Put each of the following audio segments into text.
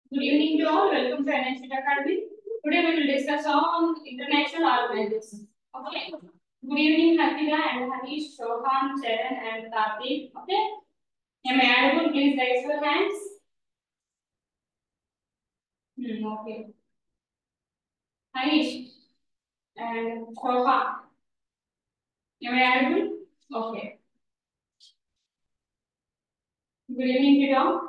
Good evening to all. Welcome to NHT Academy. Today we will discuss on international organizations. Okay. Good evening, Hatika and Harish, Shohan, Charan, and Karthik. Okay. Am I audible? Please raise your hands. Hmm, okay. Harish and Shohan. Am I audible? Okay. Good evening to all.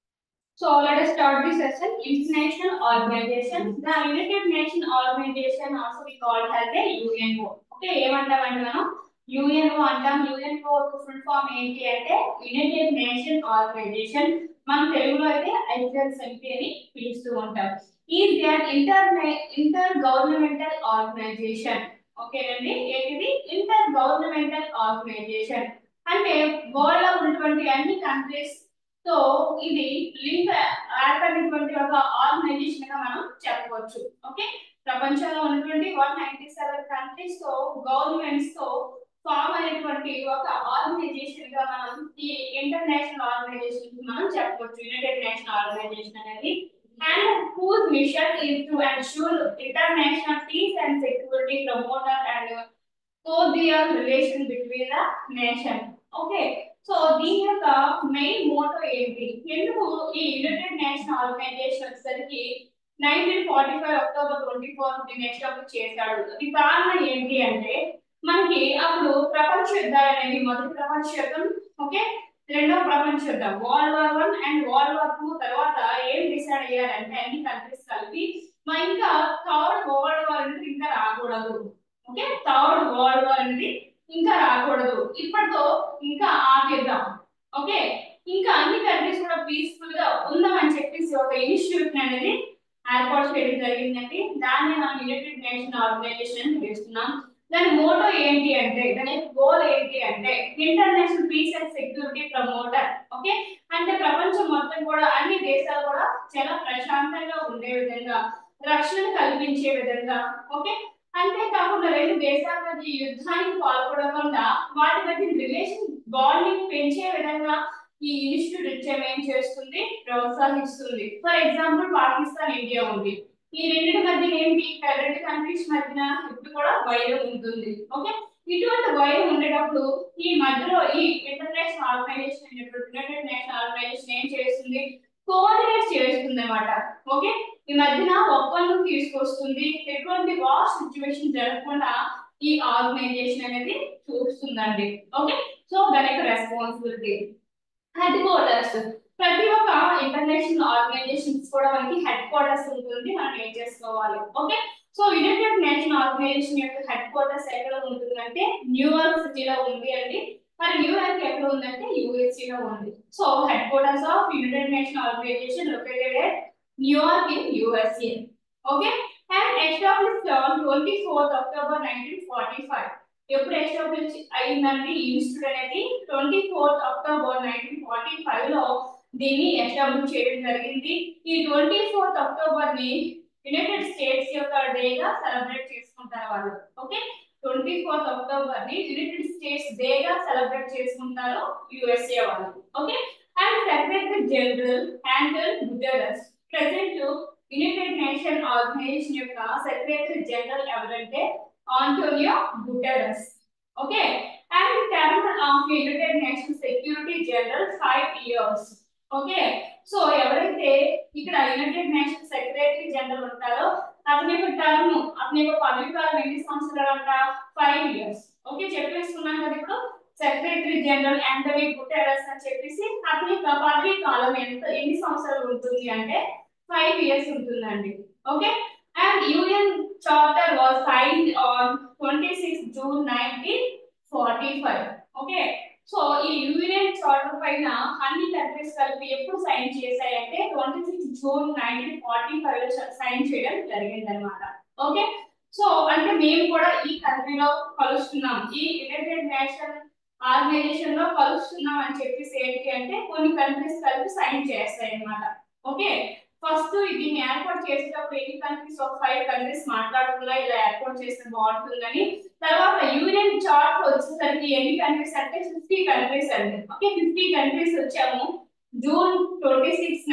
So let us start the session. International Organization. The United Nations Organization also we called as a UNO. Okay, ఏమంటామంటే మనం UNO అంటాం UNO full form ఏంటి అంటే united nation organisation మన తెలుగులో అయితే ఐక్యసమితి అని పిలుస్తూ ఉంటాం is that inter intergovernmental organisation ఓకేనండి ఏంటిది ఇంటర్ గవర్నమెంటల్ ఆర్గనైజేషన్ అంటే వరల్డ్ లో ఉన్నటువంటి అన్ని కంట్రీస్ సో ఇది లింక్ ఏర్పడినటువంటి ఒక ఆర్గనైజేషన్ గా మనం చెప్పవచ్చు ఓకే ప్రపంచంలో ఉన్నటువంటి వన్ నైన్టీ సెవెన్ కంట్రీస్ తో గవర్నమెంట్స్ తో ఫామ్ అయినటువంటి ఒక ఆర్గనైజేషన్ గా మనం ఈ ఇంటర్నేషనల్ ఆర్గనైజేషన్ మనం చెప్పవచ్చు యునైటెడ్ నేషన్ ఆర్గనైజేషన్ అనేది and whose mission is to ensure international peace and security promoter and cordial relation between the nation okay so దీని యొక్క మెయిన్ మోటో ఏంటి ఎందుకు ఈ యునైటెడ్ నేషన్ ఆర్గనైజేషన్ వచ్చేసరికి nineteen forty five October twenty four దీన్ని establish చేశాడు ఈ కారణం ఏంటి అంటే మనకి అప్పుడు ప్రపంచ యుద్ధాలు అనేవి మొదటి ప్రపంచ యుద్ధం ఓకే రెండవ ప్రపంచ యుద్ధం World War One and World war Two తర్వాత ఏం డిసైడ్ అయ్యారంటే అన్ని కంట్రీస్ కలిపి మా ఇంకా థర్డ్ వరల్డ్ వార్ అనేది ఇంకా రాకూడదు ఓకే థర్డ్ వరల్డ్ వార్ అనేది ఇంకా రాకూడదు ఇప్పటితో ఇంకా ఆపేద్దాం ఓకే ఇంకా అన్ని కంట్రీస్ కూడా పీస్ఫుల్ గా ఉందామని చెప్పేసి ఒక ఇనిషియేటివ్ అనేది ఏర్పాటు చేయడం జరిగిందండి దాన్ని మనం యునైటెడ్ నేషన్ ఆర్గనైజేషన్ అని పిలుస్తున్నాం దాని మోటో ఏంటి అంటే దాని గోల్ ఏంటి అంటే international peace and security promoter okay అంటే ప్రపంచం మొత్తం కూడా అన్ని దేశాలు కూడా చాలా ప్రశాంతంగా ఉండే విధంగా రక్షణ కల్పించే విధంగా ఓకే అంతేకాకుండా రెండు దేశాల మధ్య యుద్ధానికి పాల్పడకుండా వాటి మధ్య రిలేషన్ బాండింగ్ పెంచే విధంగా ఈ ఇన్స్టిట్యూట్ ఏం చేస్తుంది ప్రోత్సహిస్తుంది ఫర్ ఎగ్జాంపుల్ పాకిస్తాన్ ఇండియా ఉంది ఈ రెండింటి మధ్య ఏంటి రెండు కంట్రీస్ మధ్యన ఇప్పుడు కూడా వైరం ఉంటుంది ఓకే ఇటువంటి వైరం ఉండేటప్పుడు ఈ మధ్యలో ఈ international organisation United nation Organisation ఏం చేస్తుంది కోఆర్డినేట్ చేస్తుంది అనమాట ఓకే ఈ మధ్యన ఒప్పందం తీసుకొస్తుంది ఎటువంటి వార్ సిచ్యువేషన్ జరగకుండా ఈ ఆర్గనైజేషన్ అనేది చూస్తుందండి ఓకే సో దాని యొక్క రెస్పాన్సిబిలిటీ హెడ్ క్వార్టర్స్ ప్రతి ఒక్క ఇంటర్నేషనల్ ఆర్గనైజేషన్స్ కూడా మనకి హెడ్ క్వార్టర్స్ ఉంటుంది మనం ఏం చేసుకోవాలి okay so United nation Organisation యొక్క హెడ్ క్వార్టర్స్ ఎక్కడ ఉంటుందంటే న్యూయార్క్ సిటీలో ఉంది అండి మరి న్యూయార్క్ ఎక్కడ ఉందంటే యుఎస్ఏ లో ఉంది so headquarters of United nation Organisation located at New York in USA okay and established on twenty fourth October nineteen forty five ఎప్పుడు ఎస్టాబ్లిష్ అయిందండి ఈ ఇన్స్టిట్యూట్ అనేది twenty fourth October nineteen forty five లో దీన్ని establish చేయడం జరిగింది ఈ twenty fourth October ని యునైటెడ్ స్టేట్స్ యొక్క డేగా సెలబ్రేట్ చేసుకుంటారు వాళ్ళు ఓకే ట్వంటీ ఫోర్త్ అక్టోబర్ ని యునైటెడ్ స్టేట్స్ డేగా సెలబ్రేట్ చేసుకుంటారు యుఎస్ఏ వాళ్ళు ఓకే అండ్ సెక్రటరీ జనరల్ హ్యాండల్ Guterres present United nation Organisation యొక్క సెక్రటరీ జనరల్ ఎవరంటే Antonio Guterres okay and term of United Nation security general five years okay so ఎవరైతే ఇక్కడ United nation secretary general ఉంటారో అతని యొక్క టర్మ్ అతని యొక్క పదవి కాలం ఎన్ని సంవత్సరాలు అంట ఫైవ్ ఇయర్స్ ఓకే చెప్పేసుకున్నాం కదా ఇప్పుడు సెక్రటరీ జనరల్ యాంటనీ గుటెరస్ అని చెప్పేసి అతని యొక్క పదవి కాలం ఎంత ఎన్ని సంవత్సరాలు ఉంటుంది అంటే ఫైవ్ ఇయర్స్ ఉంటుందండి okay and UN charter was signed on twenty six June nineteen forty five okay so ఈ యూనియన్ చార్టర్ పైన అన్ని కంట్రీస్ కలిపి ఎప్పుడు సైన్ చేశాయంటే twenty six June nineteen forty five లో సైన్ చేయడం జరిగింది అనమాట ఓకే సో అంటే మేము కూడా ఈ కంట్రీలో కలుస్తున్నాం ఈ యునైటెడ్ నేషన్ ఆర్గనైజేషన్ లో కలుస్తున్నాం అని చెప్పేసి ఏంటి అంటే కొన్ని కంట్రీస్ కలిపి సైన్ చేస్తాయి అనమాట ఓకే ఫస్ట్ దీన్ని ఏర్పాటు చేసేటప్పుడు ఎన్ని కంట్రీస్ ఒక ఫైవ్ కంట్రీస్ మాట్లాడుతున్నా ఇలా ఏర్పాటు చేస్తే బాగుంటుందని తర్వాత యూనియన్ చార్ట్ వచ్చేసరికి ఎన్ని కంట్రీస్ అంటే ఫిఫ్టీ కంట్రీస్ అండి ఓకే ఫిఫ్టీ కంట్రీస్ వచ్చాము June twenty six nineteen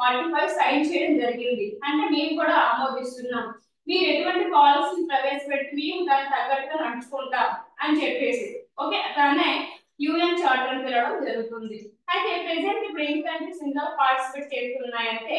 forty five sign చేయడం జరిగింది అంటే మేము కూడా ఆమోదిస్తున్నాం మీరు ఎటువంటి పాలసీ ప్రవేశపెట్టి మేము దానికి తగ్గట్టుగా నడుచుకుంటాం అని చెప్పేసి ఓకే దాన్నే యుఎన్ చార్టర్ అని పిలవడం జరుగుతుంది అయితే ప్రెసెంట్ ఇప్పుడు ఎన్ని కంట్రీస్ ఇందులో పార్టిసిపేట్ చేస్తున్నాయంటే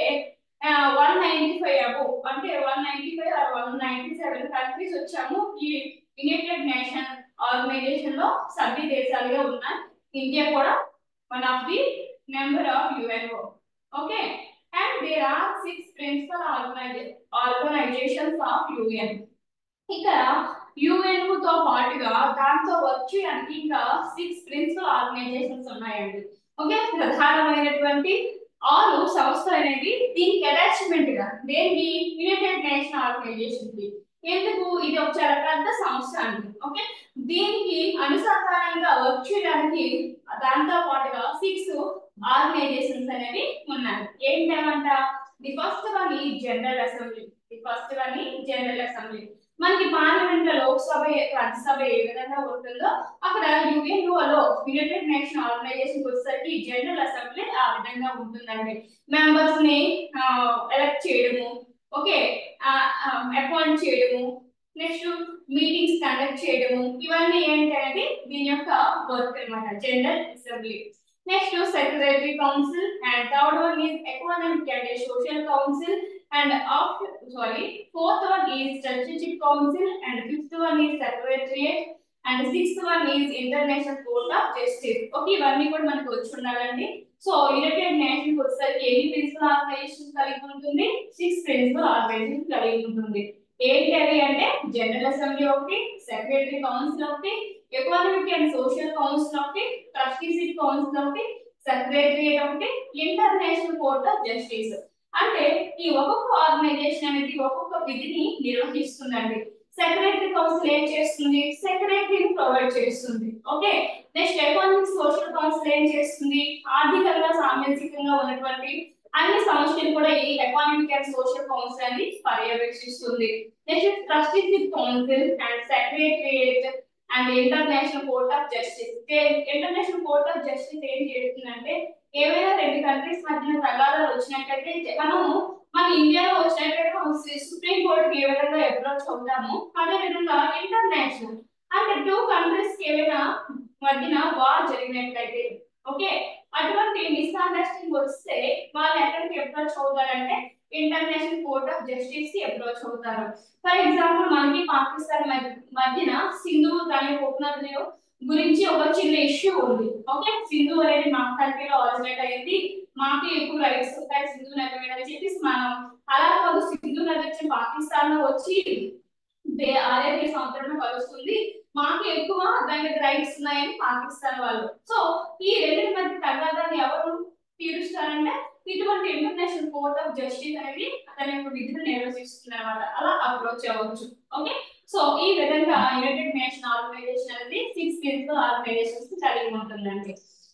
వన్ నైన్టీ ఫైవ్ అబో అంటే one ninety five or one ninety seven countries వచ్చాము ఈ యునైటెడ్ నేషన్ ఆర్గనైజేషన్ లో సభ్య దేశాలుగా ఉన్నాయి ఇండియా కూడా one of the member of UNO okay and there are six principal organise organisations of UN ఇక్కడ UNO తో పాటుగా దాంతో వర్క్ చేయడానికి ఇంకా సిక్స్ ప్రిన్సిపల్ ఆర్గనైజేషన్స్ ఉన్నాయండి ఓకే ప్రధానమైనటువంటి ఆరు సంస్థలు అనేవి దీనికి అటాచ్మెంట్ గా దేనికి యునైటెడ్ నేషన్ ఆర్గనైజేషన్ కి ఎందుకు ఇది ఒక చాలా పెద్ద సంస్థ అండి ఓకే దీనికి అనుసంధానంగా వర్క్ చేయడానికి దాంతో పాటుగా సిక్స్ ఆర్గనైజేషన్స్ అనేవి ఉన్నాయి ఏంటంట ది ఫస్ట్ వన్ ఈ general assembly the first one ఈ జనరల్ అసెంబ్లీ మనకి పార్లమెంట్ లో లోక్సభ రాజ్యసభ ఏ విధంగా ఉంటుందో అక్కడ యుఎన్ఓ లో యునైటెడ్ నేషన్ ఆర్గనైజేషన్ వచ్చేసరికి జనరల్ అసెంబ్లీ ఆ విధంగా ఉంటుందండి మెంబర్స్ ని ఎలక్ట్ చేయడము ఓకే అపాయింట్ చేయడము నెక్స్ట్ మీటింగ్స్ కండక్ట్ చేయడము ఇవన్నీ ఏంటంటే దీని యొక్క వర్క్ అనమాట general assembly next secretary council and third one is economic and social council and after sorry fourth one is strategic council and fifth one is secretariat and sixth one is international court of justice okay ఇవన్నీ కూడా మనకు వచ్చి ఉండాలండి so United nation వచ్చేసరికి ఎన్ని principal organisation కలిగి ఉంటుంది six principal organisation కలిగి ఉంటుంది ఏంటి అవి అంటే జనరల్ అసెంబ్లీ ఒకటి సెక్రటరీ కౌన్సిల్ ఒకటి ఎకనామిక్ అండ్ సోషల్ కౌన్సిల్ ఒకటి ట్రస్టీషిప్ కౌన్సిల్ ఒకటి సెక్రటరియట్ ఒకటి ఇంటర్నేషనల్ కోర్ట్ ఆఫ్ జస్టిస్ అంటే ఈ ఒక్కొక్క ఆర్గనైజేషన్ అనేది ఒక్కొక్క విధిని నిర్వహిస్తుందండి సెక్రటరీ కౌన్సిల్ ఏం చేస్తుంది సెక్రటరీని ప్రొవైడ్ చేస్తుంది okay next economic social council ఏం చేస్తుంది ఆర్థికంగా సామాజికంగా ఉన్నటువంటి అన్ని సమస్యలు కూడా ఈ ఎకనామిక్ అండ్ సోషల్ కౌన్సిల్ అని పర్యవేక్షిస్తుంది next trusteeship council and secretariat and international court of justice international court of justice ఏం చేస్తుందంటే ఏవైనా రెండు కంట్రీస్ మధ్యన తగాదాలు వచ్చినట్లయితే మనము మన ఇండియాలో వచ్చినట్లయితే సుప్రీం కోర్ట్ ఏ విధంగా అప్రోచ్ అవుతాము అదే విధంగా ఇంటర్నేషనల్ అంటే టూ కంట్రీస్ కి ఏమైనా మధ్యన వార్ జరిగినట్లయితే ఓకే అటువంటి మిస్అండర్స్టాండింగ్ వస్తే వాళ్ళు ఎక్కడికి అప్రోచ్ అవుతారంటే ఇంటర్నేషనల్ కోర్ట్ ఆఫ్ జస్టిస్ కి అప్రోచ్ అవుతారు ఫర్ ఎగ్జాంపుల్ మనకి పాకిస్తాన్ మధ్యన సింధు దాని ఉపనదులు గురించి ఒక చిన్న ఇష్యూ ఉంది ఓకే సింధు అనేది మా కంట్రీలో ఆరిజినేట్ అయ్యింది మాకు ఎక్కువ రైట్స్ ఉంటాయి సింధు నది మీద అని చెప్పేసి మనం అలా కాదు సింధు నది వచ్చి పాకిస్తాన్ లో వచ్చి అరేబియా సముద్రంలో కలుస్తుంది మాకు ఎక్కువ దానికి రైట్స్ ఉన్నాయని పాకిస్తాన్ వాళ్ళు సో ఈ రెండు మధ్య తగాదాన్ని ఎవరు తీరుస్తారంటే ఇటువంటి ఇంటర్నేషనల్ కోర్ట్ ఆఫ్ జస్టిస్ అనేది తన యొక్క విధులు నిర్వహిస్తుంది అనమాట అలా అప్రోచ్ అవ్వచ్చు ఓకే సో ఈ విధంగా యునైటెడ్ నేషన్ ఆర్గనైజేషన్ అనేది సిక్స్ ప్రిన్సిపల్ ఆర్గనైజేషన్స్ కలిగి ఉంటుందండి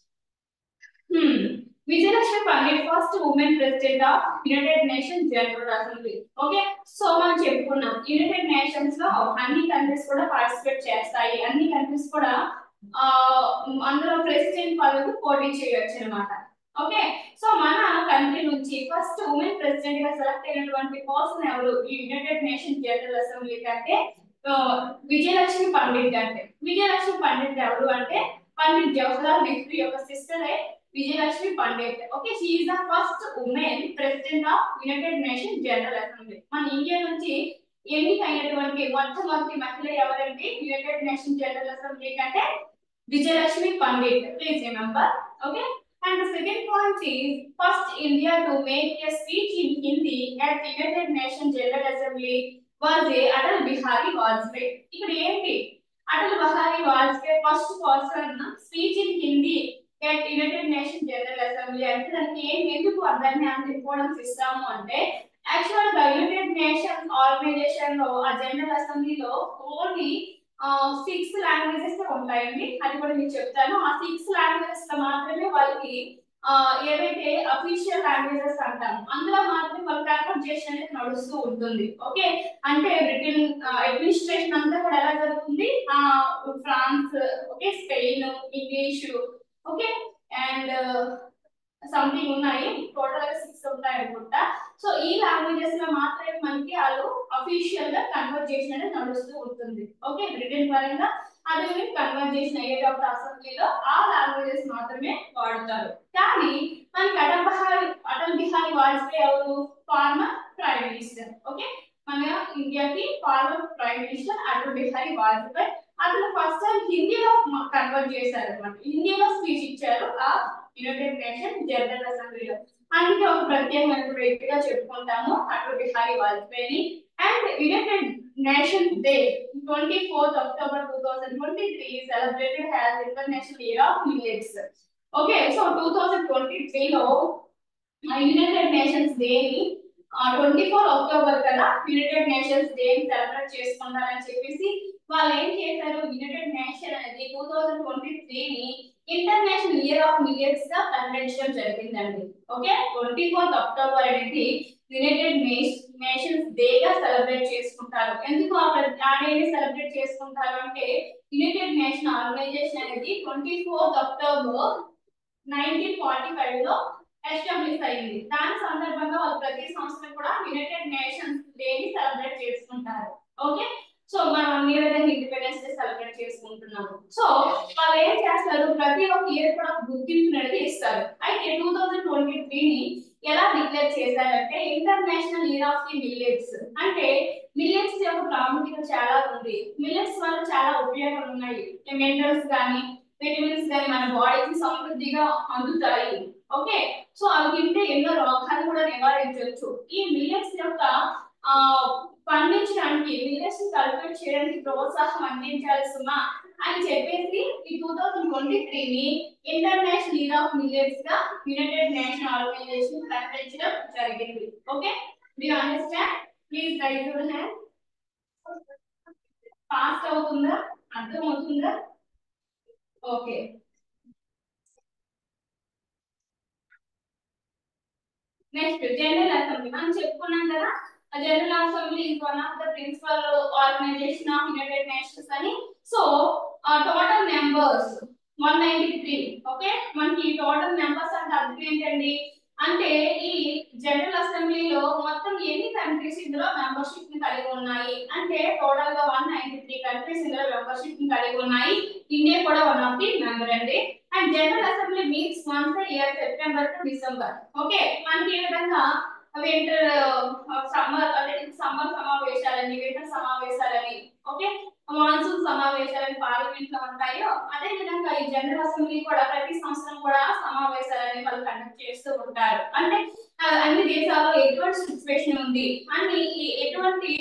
Vijayalakshmi Pandit first women president of United nation general assembly okay so మనం చెప్పుకున్నాం యునైటెడ్ నేషన్స్ లో అన్ని కంట్రీస్ కూడా పార్టిసిపేట్ చేస్తాయి అన్ని కంట్రీస్ కూడా ఆ అందులో ప్రెసిడెంట్ పదవికి పోటీ చేయొచ్చు అనమాట ఓకే సో మన కంట్రీ నుంచి ఫస్ట్ ఉమెన్ ప్రెసిడెంట్ గా సెలెక్ట్ అయినటువంటి పర్సన్ ఎవరు ఈ యునైటెడ్ నేషన్ జనరల్ అసెంబ్లీ కంటే విజయలక్ష్మి పండిట్ అంటే విజయలక్ష్మి పండిట్ ఎవరు అంటే పండిట్ జవహర్లాల్ నెహ్రూ యొక్క sister Vijayalakshmi Pandit okay she is the first women president of United nation general assembly మన ఇండియా నుంచి ఎన్నికైనటువంటి మొట్టమొదటి మహిళ ఎవరంటే యునైటెడ్ నేషన్ జనరల్ అసెంబ్లీ కంటే Vijayalakshmi Pandit please remember okay And the second point is first India to make a speech in Hindi at the United Nations General Assembly was a Atal Bihari Vajpayee. ఇక్కడ ఏంటి Atal Bihari Vajpayee first person speech in Hindi at united nation general assembly అంటే దానికి ఏం ఎందుకు దాన్ని అంత importance ఇస్తాము అంటే యాక్చువల్ గా యునైటెడ్ నేషన్ ఆర్గనైజేషన్ లో ఆ జనరల్ అసెంబ్లీలో ఓన్లీ సిక్స్ లాంగ్వేజెస్ ఉంటాయండి అది కూడా మీకు చెప్తాను ఆ సిక్స్ లాంగ్వేజెస్ లో మాత్రమే వాళ్ళకి ఏవైతే అఫీషియల్ లాంగ్వేజెస్ అంటాం అందులో మాత్రమే వాళ్ళ కన్వర్జేషన్ అనేది నడుస్తూ ఉంటుంది ఓకే అంటే బ్రిటన్ అడ్మినిస్ట్రేషన్ అంతా కూడా ఎలా జరుగుతుంది France okay Spain English okay and something ఉన్నాయి టోటల్ గా సిక్స్ ఉంటాయి అనుకుంటా సో ఈ లాంగ్వేజెస్ లో మాత్రమే మనకి వాళ్ళు అఫీషియల్ గా కన్వర్జేషన్ అనేది నడుస్తూ ఉంటుంది ఓకే బ్రిటన్ పరంగా అదే కన్వర్జేషన్ అయ్యేటప్పుడు అసెంబ్లీలో ఆ లాంగ్వేజెస్ మాత్రమే వాడతారు కానీ మనకి అటల్ బిహారీ అటల్ బిహారీ వాజ్పేయి ఎవరు ఫార్మర్ ప్రైమ్ మినిస్టర్ ఓకే మన ఇండియాకి former prime minister Atal Bihari Vajpayee అతను ఫస్ట్ టైం హిందీలో కన్వర్ట్ చేశారు అనమాట హిందీలో స్పీచ్ ఇచ్చారు ఆ యునైటెడ్ నేషన్ జనరల్ అసెంబ్లీలో అందుకే ఒక ప్రత్యేకమైన వ్యక్తిగా చెప్పుకుంటాము అటల్ బిహారీ వాజ్పేయిని and united nations day twenty fourth October two thousand twenty three celebrated has international year of millets okay so two thousand twenty త్రీలో యునైటెడ్ నేషన్స్ డేని ట్వంటీ ఫోర్ అక్టోబర్ కదా యునైటెడ్ నేషన్స్ డే సెలబ్రేట్ చేసుకుంటారని చెప్పేసి వాళ్ళు ఏం చేశారు united nation అనేది two thousand twenty త్రీని ఇంటర్నేషనల్ ఇయర్ ఆఫ్ మిలియన్స్ గా ప్రకటించడం జరిగిందండి ఓకే ట్వంటీ ఫోర్త్ అక్టోబర్ అనేది యునైటెడ్ నేషన్స్ డే గా సెలబ్రేట్ చేసుకుంటారు ఎందుకు ఆ డేని సెలబ్రేట్ చేసుకుంటారు అంటే యునైటెడ్ నేషన్ ఆర్గనైజేషన్ అనేది twenty fourth October nineteen forty five లో ఎస్టాబ్లిష్ అయింది దాని సందర్భంగా వాళ్ళు ప్రతి సంవత్సరం కూడా యునైటెడ్ నేషన్స్ డేని సెలబ్రేట్ చేసుకుంటారు ఓకే సో మనం అన్ని విధంగా ఇండిపెండెన్స్ డే సెలబ్రేట్ చేసుకుంటున్నాము సో వాళ్ళు ఏం చేస్తారు ప్రతి ఒక్క ఇయర్ కూడా గుర్తింపు అనేది ఇస్తారు అయితే టూ థౌజండ్ ట్వంటీ త్రీని ఎలా డిక్లేర్ చేశారంటే international year of the millets అంటే మిల్లెట్స్ యొక్క ప్రాముఖ్యత చాలా ఉంది మిల్లెట్స్ వల్ల చాలా ఉపయోగాలు ఉన్నాయి మినరల్స్ కానీ విటమిన్స్ కానీ మన బాడీకి సమృద్ధిగా అందుతాయి ఓకే సో అవి తింటే ఎన్నో రోగాలు కూడా నివారించవచ్చు ఈ మిల్లెట్స్ యొక్క ఆ పండించడానికి మిల్లెట్స్ ని కల్టివేట్ చేయడానికి ప్రోత్సాహం అందించాలి సుమా అని చెప్పేసి ఈ టూ థౌసండ్ ట్వంటీ త్రీని ఇంటర్నేషనల్ ఇయర్ ఆఫ్ మిల్లెట్స్ గా యునైటెడ్ నేషన్ ఆర్గనైజేషన్ ప్రకటించడం జరిగింది ఓకే డి understand please raise your hand fast అవుతుందా అర్థం అవుతుందా ఓకే నెక్స్ట్ జనరల్ అసెంబ్లీ మనం చెప్పుకున్నాం కదా general assembly is one of the principal organisation of united nations అని so total members one ninety three okay మనకి టోటల్ మెంబర్స్ అంటే అర్థం ఏంటండి అంటే ఈ జనరల్ అసెంబ్లీలో మొత్తం ఎన్ని కంట్రీస్ ఇందులో మెంబర్షిప్ ని కలిగి ఉన్నాయి అంటే టోటల్ గా వన్ నైన్టీ త్రీ కంట్రీస్ ఇందులో మెంబర్షిప్ ని కలిగి ఉన్నాయి ఇండియా కూడా వన్ ఆఫ్ ది మెంబర్ అండి and general assembly meets once year September to December okay మనకి ఏ విధంగా వింటర్ సమ్మర్ అంటే సమ్మర్ సమావేశాలని వింటర్ సమావేశాలని ఓకే మాన్సూన్ సమావేశాలని పార్లమెంట్ లో ఉంటాయో అదే విధంగా ఈ జనరల్ అసెంబ్లీ కూడా ప్రతి సంవత్సరం కూడా సమావేశాలని వాళ్ళు కండక్ట్ చేస్తూ ఉంటారు అంటే అన్ని దేశాల్లో ఎటువంటి సిచ్యువేషన్ ఉంది అన్ని ఎటువంటి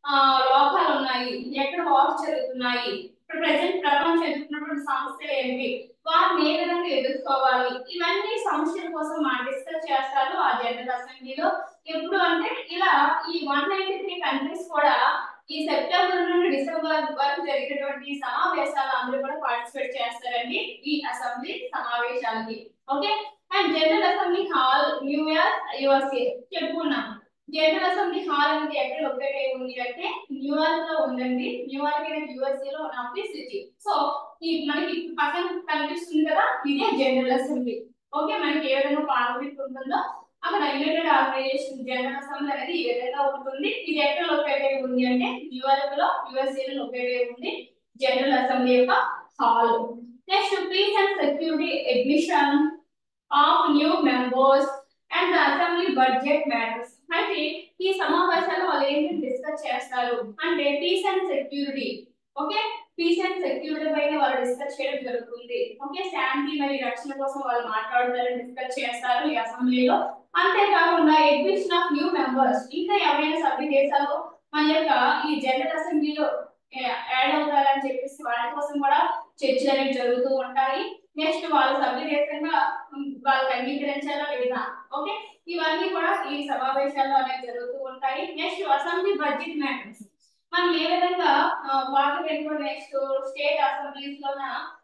లోపాలు ఉన్నాయి ఎక్కడ వార్స్ జరుగుతున్నాయి ఇప్పుడు ప్రజెంట్ ప్రపంచం ఎదుర్కొన్నటువంటి సమస్యలు ఏంటి వాటిని ఏ విధంగా ఎదుర్కోవాలి ఇవన్నీ సమస్యల కోసం మా డిస్కస్ చేస్తారు ఆ జనరల్ అసెంబ్లీలో ఎప్పుడు అంటే ఇలా ఈ వన్ నైన్టీ త్రీ కంట్రీస్ కూడా ఈ సెప్టెంబర్ నుండి డిసెంబర్ వరకు జరిగినటువంటి సమావేశాలు అందరూ కూడా పార్టిసిపేట్ చేస్తారండి ఈ అసెంబ్లీ సమావేశాలకి okay and general assembly hall New York USA చెప్పుకున్నాం జనరల్ అసెంబ్లీ హాల్ అనేది ఎక్కడ లొకేట్ అయి ఉంది అంటే న్యూయార్క్ లో ఉందండి న్యూయార్క్ అనేది యుఎస్ఏ లో one of the city so ఈ మనకి పక్కన కనిపిస్తుంది కదా ఇదే జనరల్ అసెంబ్లీ ఓకే మనకి ఏ విధంగా పార్లమెంట్ ఉంటుందో అక్కడ యునైటెడ్ ఆర్గనైజేషన్ జనరల్ అసెంబ్లీ అనేది ఈ విధంగా ఉంటుంది ఇది ఎక్కడ లొకేట్ అయి ఉంది అంటే న్యూయార్క్ లో యుఎస్ఏ లో లొకేట్ అయి ఉంది జనరల్ అసెంబ్లీ యొక్క hall next peace and security admission of new members and the assembly budget matters అయితే ఈ సమావేశాల్లో వాళ్ళు ఏంటి డిస్కస్ చేస్తారు అంటే peace and security okay peace and security పైన వాళ్ళు డిస్కస్ చేయడం జరుగుతుంది ఓకే శాంతి మరియు రక్షణ కోసం వాళ్ళు మాట్లాడతారు డిస్కస్ చేస్తారు ఈ అసెంబ్లీలో అంతేకాకుండా అడ్మిషన్ ఆఫ్ న్యూ మెంబర్స్ ఇంకా ఎవరైనా సభ్య దేశాలు మన యొక్క ఈ జనరల్ అసెంబ్లీలో యాడ్ అవుతారని చెప్పేసి వాళ్ళ కోసం కూడా చర్చలు అనేవి జరుగుతూ ఉంటాయి నెక్స్ట్ వాళ్ళ సభ్య దేశంగా వాళ్ళకి అంగీకరించాలా లేదా ఓకే ఇవన్నీ కూడా ఈ సమావేశాల్లో అనేవి జరుగుతూ ఉంటాయి నెక్స్ట్ అసెంబ్లీ బడ్జెట్ మ్యాటర్స్ మనం ఏ విధంగా పార్లమెంట్ నెక్స్ట్ స్టేట్ అసెంబ్లీస్ లోన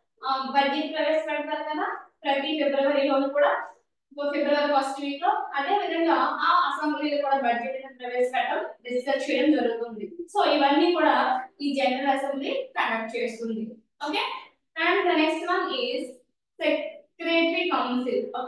బడ్జెట్ ప్రవేశపెడతారు కదా ప్రతి ఫిబ్రవరిలోను కూడా ఫిబ్రవరి ఫస్ట్ వీక్ లో అదే విధంగా ఆ అసెంబ్లీలో కూడా బడ్జెట్ ప్రవేశపెట్టడం డిస్కస్ చేయడం జరుగుతుంది సో ఇవన్నీ కూడా ఈ జనరల్ అసెంబ్లీ కండక్ట్ చేస్తుంది okay and the next one is secretary council okay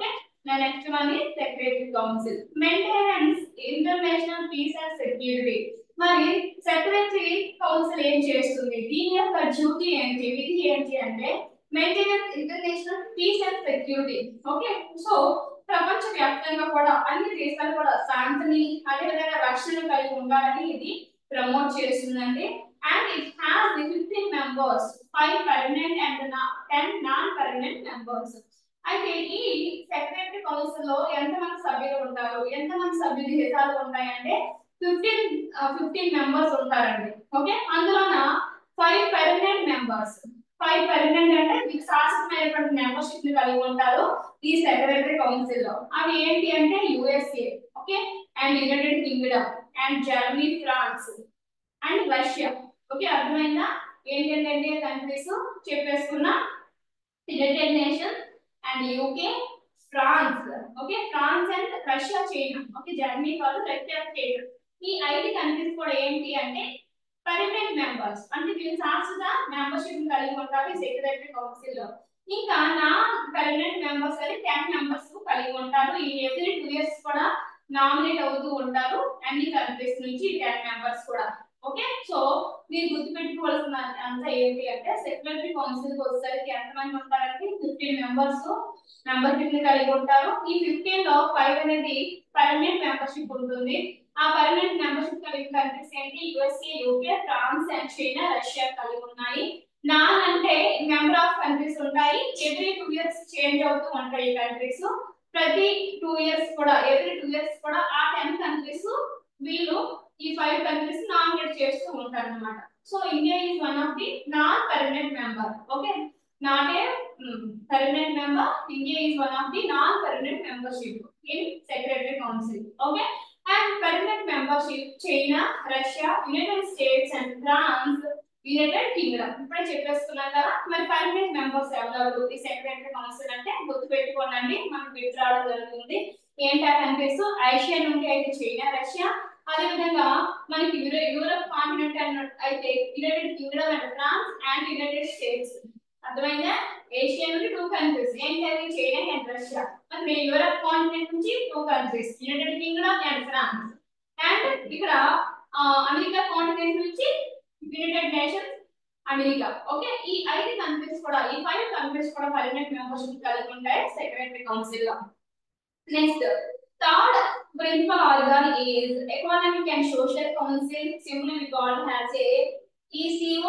The next one is Secretary Council. Maintenance international peace and security. మరి సెక్రటరీ కౌన్సిల్ ఏం చేస్తుంది దీని యొక్క డ్యూటీ ఏంటి విధి ఏంటి అంటే maintenance international peace and security okay so ప్రపంచ వ్యాప్తంగా కూడా అన్ని దేశాలు కూడా శాంతిని అదేవిధంగా రక్షణ కలిగి ఉండాలని ఇది ప్రమోట్ చేస్తుందండి and it has fifteen members five permanent and ten non permanent members అయితే ఈ సెక్రటరీ కౌన్సిల్ లో ఎంతమంది సభ్యులు ఉంటారు ఎంతమంది సభ్యులు దేశాలు ఉంటాయంటే ఫిఫ్టీన్ ఫిఫ్టీన్ మెంబర్స్ ఉంటారండి ఓకే అందులోన five permanent members five permanent అంటే మీకు శాశ్వతమైనటువంటి మెంబర్షిప్ ని కలిగి ఉంటారు ఈ సెక్రటరీ కౌన్సిల్ లో అవి ఏంటి అంటే USA okay and united kingdom and Germany France and Russia okay అర్థమైందా ఏంటంటే కంట్రీస్ చెప్పేసుకున్నా united nation and UK France okay France and Russia China okay Germany కాదు రష్యా చైనా ఈ ఐదు కంట్రీస్ కూడా ఏంటి అంటే పర్మనెంట్ మెంబర్స్ అంటే వీళ్ళు శాశ్వత మెంబర్షిప్ కలిగి ఉంటారు ఈ సెక్రటరీ కౌన్సిల్ లో ఇంకా నా పర్మనెంట్ మెంబర్స్ అని టెన్ మెంబర్స్ కలిగి ఉంటారు ఈ ఎవ్రీ టూ ఇయర్స్ కూడా నామినేట్ అవుతూ ఉంటారు అన్ని కంట్రీస్ నుంచి టెన్ మెంబర్స్ కూడా ఓకే సో మీరు గుర్తుపెట్టుకోవాల్సిన అంతా ఏంటి అంటే సెక్రటరీ కౌన్సిల్ వచ్చేసరికి ఎంతమంది ఉంటారంటే ఫిఫ్టీన్ మెంబర్స్ మెంబర్షిప్ ని కలిగి ఉంటారు ఈ ఫిఫ్టీన్ లో ఫైవ్ అనేది పర్మనెంట్ మెంబర్షిప్ ఉంటుంది ఆ పర్మనెంట్ మెంబర్షిప్ కలిగిన కంట్రీస్ ఏంటి USA UK France and China Russia కలిగి ఉన్నాయి నాన్ అంటే మెంబర్ ఆఫ్ కంట్రీస్ ఉంటాయి ఎవ్రీ టూ ఇయర్స్ చేంజ్ అవుతూ ఉంటాయి ఈ కంట్రీస్ ప్రతి టూ ఇయర్స్ కూడా ఎవ్రీ టూ ఇయర్స్ కూడా ఆ టెన్ కంట్రీస్ వీళ్ళు ఈ ఫైవ్ కంట్రీస్ నామినేట్ చేస్తూ ఉంటారు అనమాట so India is one of the non permanent member okay not a permanent member India is one of the non permanent membership in secretary council okay and permanent membership China Russia united states and France united kingdom ఇప్పుడే చెప్పేసుకున్నాం కదా మరి permanent members ఎవరు ఈ secretary council అంటే గుర్తు పెట్టుకోనండి మనకు గుర్తు రావడం జరుగుతుంది ఏంటా కంట్రీస్ ఐషియా నుండి అయితే చైనా రష్యా అదే విధంగా మనకి యూరో యూరప్ కాంటినెంట్ అన్నట్టు అయితే united kingdom and France and united states అర్థమైందా ఏషియా నుండి టూ కంట్రీస్ ఏంటి చైనా అండ్ రష్యా మరి యూరప్ కాంటినెంట్ నుంచి two countries united kingdom and France and ఇక్కడ అమెరికా కాంటినెంట్ నుంచి యునైటెడ్ నేషన్స్ అమెరికా ఓకే ఈ ఐదు కంట్రీస్ కూడా ఈ ఫైవ్ కంట్రీస్ కూడా పర్మనెంట్ మెంబర్షిప్ కలిగి ఉంటాయి సెక్రటరీ కౌన్సిల్ లో next third principal organ is economic and social council simply called as a ECO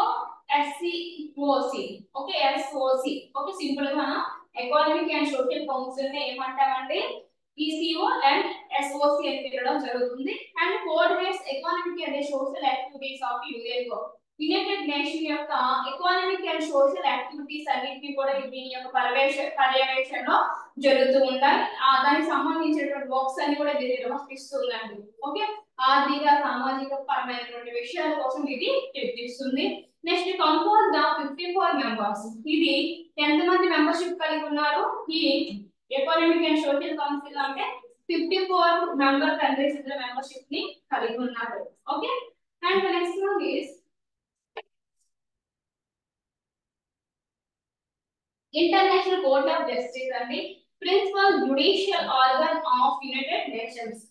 SCOC okay SOC okay simple గా మనం ఎకనామిక్ అండ్ సోషల్ కౌన్సిల్ ని ఏమంటామంటే ఈసీఓ అండ్ ఎస్ఓసి అని పిలవడం జరుగుతుంది and coordinates economic and social activities of UNO united nation యొక్క economic and social activities అన్నింటినీ కూడా దీని యొక్క పర్యవేక్ష పర్యవేక్షణలో జరుగుతూ ఉంటాయి ఆ దానికి సంబంధించినటువంటి వర్క్స్ అన్ని కూడా ఇది నిర్వహిస్తుందండి ఓకే ఆర్థిక సామాజిక పరమైనటువంటి విషయాల కోసం ఇది చర్చిస్తుంది next compose the fifty four members ఇది ఎంతమంది మెంబర్షిప్ కలిగి ఉన్నారు ఈ ఎకనామిక్ అండ్ సోషల్ కౌన్సిల్ అంటే fifty four member countries membership ని కలిగి ఉన్నారు okay and next one is international court of justice అండి principal judicial organ of united nations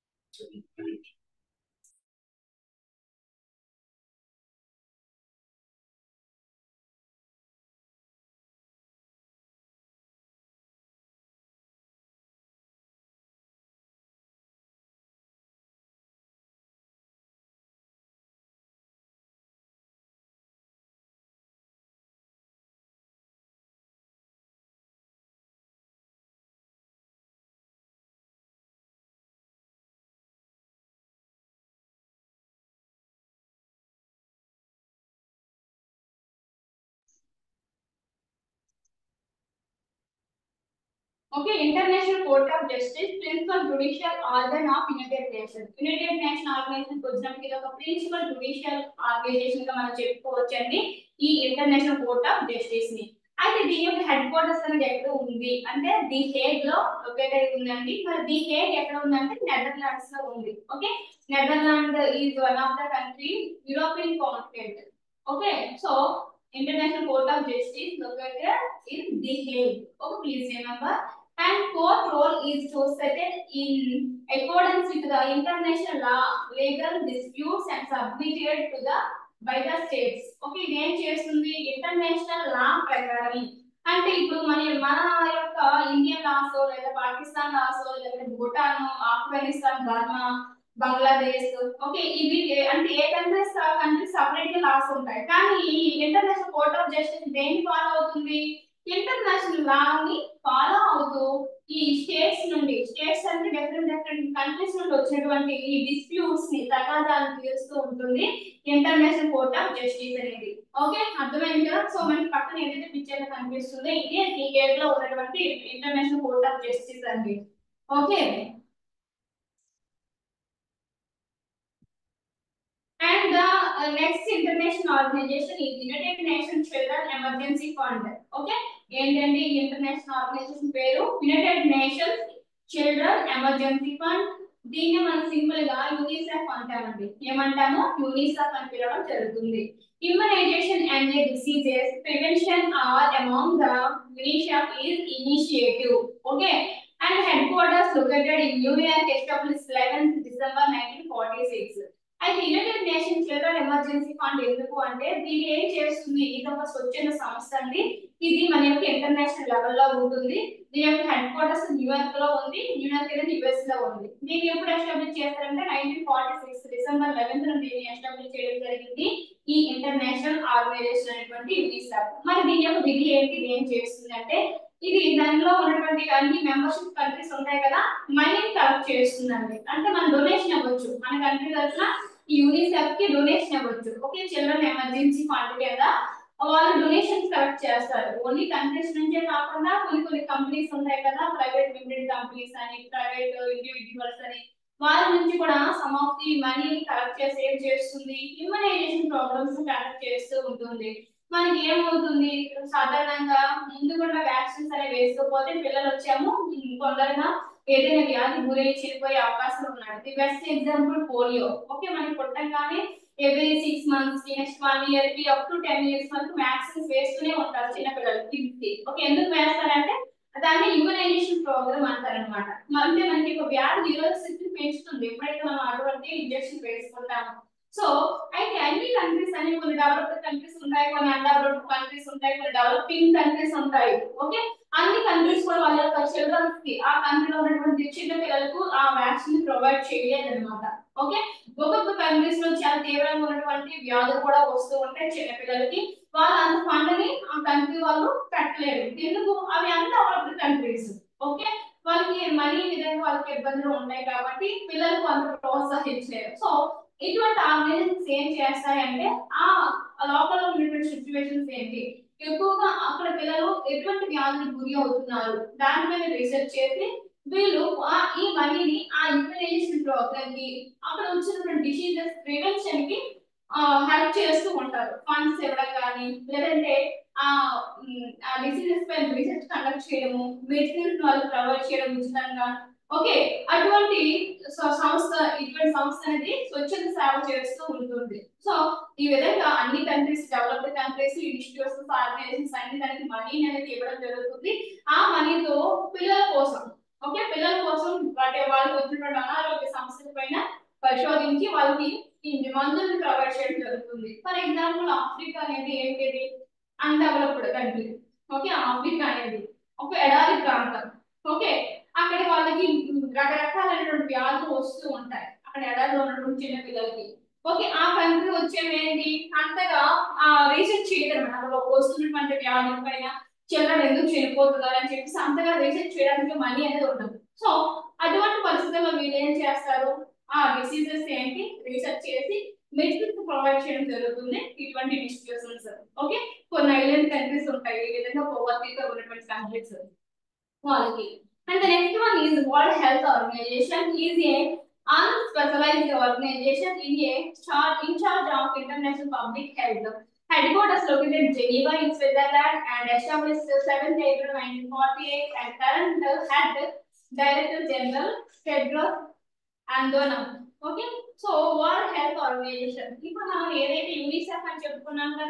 Okay, International Court of Justice, principal judicial organ of United Nations. United Nations Organization వచ్చినప్పుడు ఇది ఒక principal judicial organisation గా మనం చెప్పుకోవచ్చండి ఈ international court of justice ని అయితే దీని యొక్క హెడ్ క్వార్టర్స్ అనేది ఎక్కడ ఉంది అంటే ది హేగ్ లో లొకేట్ అయి ఉందండి మరి ది హేగ్ ఎక్కడ ఉందంటే నెదర్లాండ్స్ లో ఉంది okay Netherland is one of the country European continent okay so International Court of Justice located in The Hague. Okay, please remember and fourth role is to settle in accordance with the international law legal disputes and submitted to the by the states okay ఇది ఏం చేస్తుంది international law ప్రకారం అంటే ఇప్పుడు మన మన యొక్క Indian loss లేదా పాకిస్తాన్ లాస్ లేదా భూటాన్ ఆఫ్ఘనిస్తాన్ బర్మా బంగ్లాదేశ్ ఓకే ఇవి ఏ- అంటే ఏ కంట్రీస్ కంట్రీస్ సపరేట్ గా లాస్ ఉంటాయి కానీ ఈ ఇంటర్నేషనల్ కోర్ట్ ఆఫ్ జస్టిస్ దేన్ని ఫాలో అవుతుంది ఇంటర్నేషనల్ లా ని ఫాలో అవుతూ ఈ స్టేట్స్ నుండి స్టేట్స్ అంటే డిఫరెంట్ డిఫరెంట్ కంట్రీస్ నుండి వచ్చినటువంటి ఈ డిస్ప్యూట్స్ ని తగాదాలు తీరుస్తూ ఉంటుంది ఇంటర్నేషనల్ కోర్ట్ ఆఫ్ జస్టిస్ అనేది ఓకే అర్థమైంది కదా సో మనకి పక్కన ఏదైతే పిక్చర్ కనిపిస్తుందో ఇదే ఈ గేట్ లో ఉన్నటువంటి ఇంటర్నేషనల్ కోర్ట్ ఆఫ్ జస్టిస్ అండి okay And the uh, next international organization is United Nations Children Emergency Fund. Okay? ఏంటంటే ఈ ఇంటర్నేషనల్ ఆర్గనైజేషన్ పేరు united nations children emergency fund దీన్ని మనం సింపుల్ గా యూనిసెఫ్ అంటామండి ఏమంటాము యూనిసెఫ్ అని పిలవడం జరుగుతుంది immunization and diseases prevention are among the UNICEF is initiative okay and headquarters located in New York establish 11th December 1946 అయితే United Nation Children emergency Fund ఎందుకు అంటే దీని ఏం చేస్తుంది ఇది ఒక స్వచ్ఛంద సంస్థ అండి ఇది మన యొక్క ఇంటర్నేషనల్ లెవెల్లో ఉంటుంది దీని యొక్క హెడ్ క్వార్టర్స్ న్యూయార్క్ లో ఉంది న్యూయార్క్ అనేది యుఎస్ లో ఉంది దీన్ని ఎప్పుడు ఎస్టాబ్లిష్ చేస్తారంటే nineteen forty six December eleventh దీన్ని ఎస్టాబ్లిష్ చేయడం జరిగింది ఈ ఇంటర్నేషనల్ ఆర్గనైజేషన్ అనేటువంటి యూనిసెఫ్ మరి దీని యొక్క విధి ఏంటి ఇది ఏం చేస్తుంది అంటే ఇది దానిలో ఉన్నటువంటి అన్ని మెంబర్షిప్ కంట్రీస్ ఉంటాయి కదా మనీ కలెక్ట్ చేస్తుందండి అంటే మన డొనేషన్ ఇవ్వచ్చు మన కంట్రీ తరఫున ఈ యూనిసెఫ్ కి డొనేషన్ ఇవ్వచ్చు ఓకే చిల్డ్రన్ ఎమర్జెన్సీ ఫండ్ కింద వాళ్ళు డొనేషన్స్ కలెక్ట్ చేస్తారు ఓన్లీ కంట్రీస్ నుంచే కాకుండా కొన్ని కొన్ని కంపెనీస్ ఉంటాయి కదా ప్రైవేట్ లిమిటెడ్ కంపెనీస్ అని ప్రైవేట్ ఇండివిజువల్స్ అని వాళ్ళ నుంచి కూడా సమ్ ఆఫ్ ది మనీని కలెక్ట్ చేసి ఏం చేస్తుంది ఇమ్యునైజేషన్ ప్రోగ్రామ్స్ కండక్ట్ చేస్తూ ఉంటుంది మనకి ఏమవుతుంది సాధారణంగా ముందు కూడా వ్యాక్సిన్స్ అనేవి వేసుకోకపోతే పిల్లలు వచ్చాము ఉమ్, తొందరగా ఏదైనా వ్యాధి గురై చనిపోయే అవకాశం ఉన్నాడు the best example polio okay మనకి పుట్టంగానే ఎవ్రీ సిక్స్ మంత్స్ కి నెక్స్ట్ వన్ ఇయర్ కి అప్ టు టెన్ ఇయర్స్ వరకు వ్యాక్సిన్స్ వేస్తూనే ఉంటారు చిన్న పిల్లలు కిడ్స్ ఓకే ఎందుకు వేస్తారంటే దాన్ని ఇమ్యునైజేషన్ ప్రోగ్రామ్ అంటారనమాట అంటే మనకి ఒక వ్యాధి నిరోధక శక్తిని పెంచుతుంది ఎప్పుడైతే మనం అటువంటి ఇంజెక్షన్ వేసుకుంటామో సో అయితే అన్ని కంట్రీస్ అని కొన్ని డెవలప్డ్ కంట్రీస్ ఉంటాయి కొన్ని అన్డెవలప్డ్ కంట్రీస్ ఉంటాయి కొన్ని డెవలపింగ్ కంట్రీస్ ఉంటాయి ఓకే అన్ని కంట్రీస్ కూడా వాళ్ళ యొక్క చిల్డ్రన్స్ కి ఆ కంట్రీలో ఉన్నటువంటి చిన్న పిల్లలకు ఆ వ్యాక్సిన్ ప్రొవైడ్ చేయలేదు అనమాట ఓకే ఒక్కొక్క కంట్రీస్ లో చాలా తీవ్రంగా ఉన్నటువంటి వ్యాధులు కూడా వస్తూ ఉంటాయి చిన్న పిల్లలకి వాళ్ళు అంత ఫండ్ ని ఆ కంట్రీ వాళ్ళు పెట్టలేరు ఎందుకు అవి అన్ని డెవలప్డ్ కంట్రీస్ ఓకే వాళ్ళకి మనీ విధంగా వాళ్ళకి ఇబ్బందులు ఉంటాయి కాబట్టి పిల్లలకు అంత ప్రోత్సహించలేరు సో ఇటువంటి ఆర్గనైజేషన్స్ ఏం చేస్తాయంటే ఆ లోపల ఉన్నటువంటి సిచ్యువేషన్స్ ఏంటి ఎక్కువగా అక్కడ పిల్లలు ఎటువంటి వ్యాధులు గురి అవుతున్నారు దాని మీద రీసెర్చ్ చేసి వీళ్ళు ఆ- ఈ మనీని ఆ ఇమ్యునైజేషన్ ప్రోగ్రామ్ కి అక్కడ వచ్చినటువంటి డిసీజెస్ ప్రివెన్షన్ కి హెల్ప్ చేస్తూ ఉంటారు ఫండ్స్ ఇవ్వడం కానీ లేదంటే ఆ ఉమ్, ఆ డిసీజెస్ పైన రీసెర్చ్ కండక్ట్ చేయడము మెడిసిన్స్ వాళ్ళు ప్రొవైడ్ చేయడం ఉచితంగా ఓకే అటువంటి స- సంస్థ ఇటువంటి సంస్థ అనేది స్వచ్ఛంద సేవ చేస్తూ ఉంటుంది సో ఈ విధంగా అన్ని countries developed countries institutions organizations అన్ని దానికి మనీ అనేది ఇవ్వడం జరుగుతుంది ఆ మనీతో పిల్లల కోసం ఓకే పిల్లల కోసం వాటి వాళ్ళకి వచ్చినటువంటి అనారోగ్య సమస్యల పైన పరిశోధించి వాళ్ళకి ఈ మందులను ప్రొవైడ్ చేయడం జరుగుతుంది ఫర్ ఎగ్జాంపుల్ ఆఫ్రికా అనేది ఏంటిది అన్డెవలప్డ్ కంట్రీ ఓకే ఆఫ్రికా అనేది ఒక ఎడారి ప్రాంతం ఓకే అక్కడ వాళ్ళకి రకరకాలైనటువంటి వ్యాధులు వస్తూ ఉంటాయి అక్కడ ఎడారిలో ఉన్నటువంటి చిన్న పిల్లలకి ఓకే ఆ కంట్రీ వచ్చేవి ఏంటి అంతగా ఆ రీసెర్చ్ చేయడం అక్కడ వస్తున్నటువంటి వ్యాధుల పైన చిల్డ్రన్ ఎందుకు చనిపోతున్నారు అని చెప్పేసి అంతగా రీసెర్చ్ చేయడానికి మనీ అనేది ఉండదు సో అటువంటి పరిస్థితుల్లో వీళ్ళు ఏం చేస్తారు ఆ డిసీజెస్ ఏంటి రీసెర్చ్ చేసి మెడిసిన్స్ ప్రొవైడ్ చేయడం జరుగుతుంది ఇటువంటి ఇన్స్టిట్యూషన్స్ ఓకే కొన్ని ఐలాండ్ కంట్రీస్ ఉంటాయి ఈ విధంగా పోవర్టీతో ఉన్నటువంటి కంట్రీస్ వాళ్ళకి and the next one is world health organization is a unspecialized organization in a charge in charge of international public health. Headquarters located in Geneva in Switzerland and established 7th April 1948 and current head Director General Tedros Adhanom. Okay so world health organization ఇప్పుడు మనం ఏదైతే UNICEF అని చెప్పుకున్నాం కదా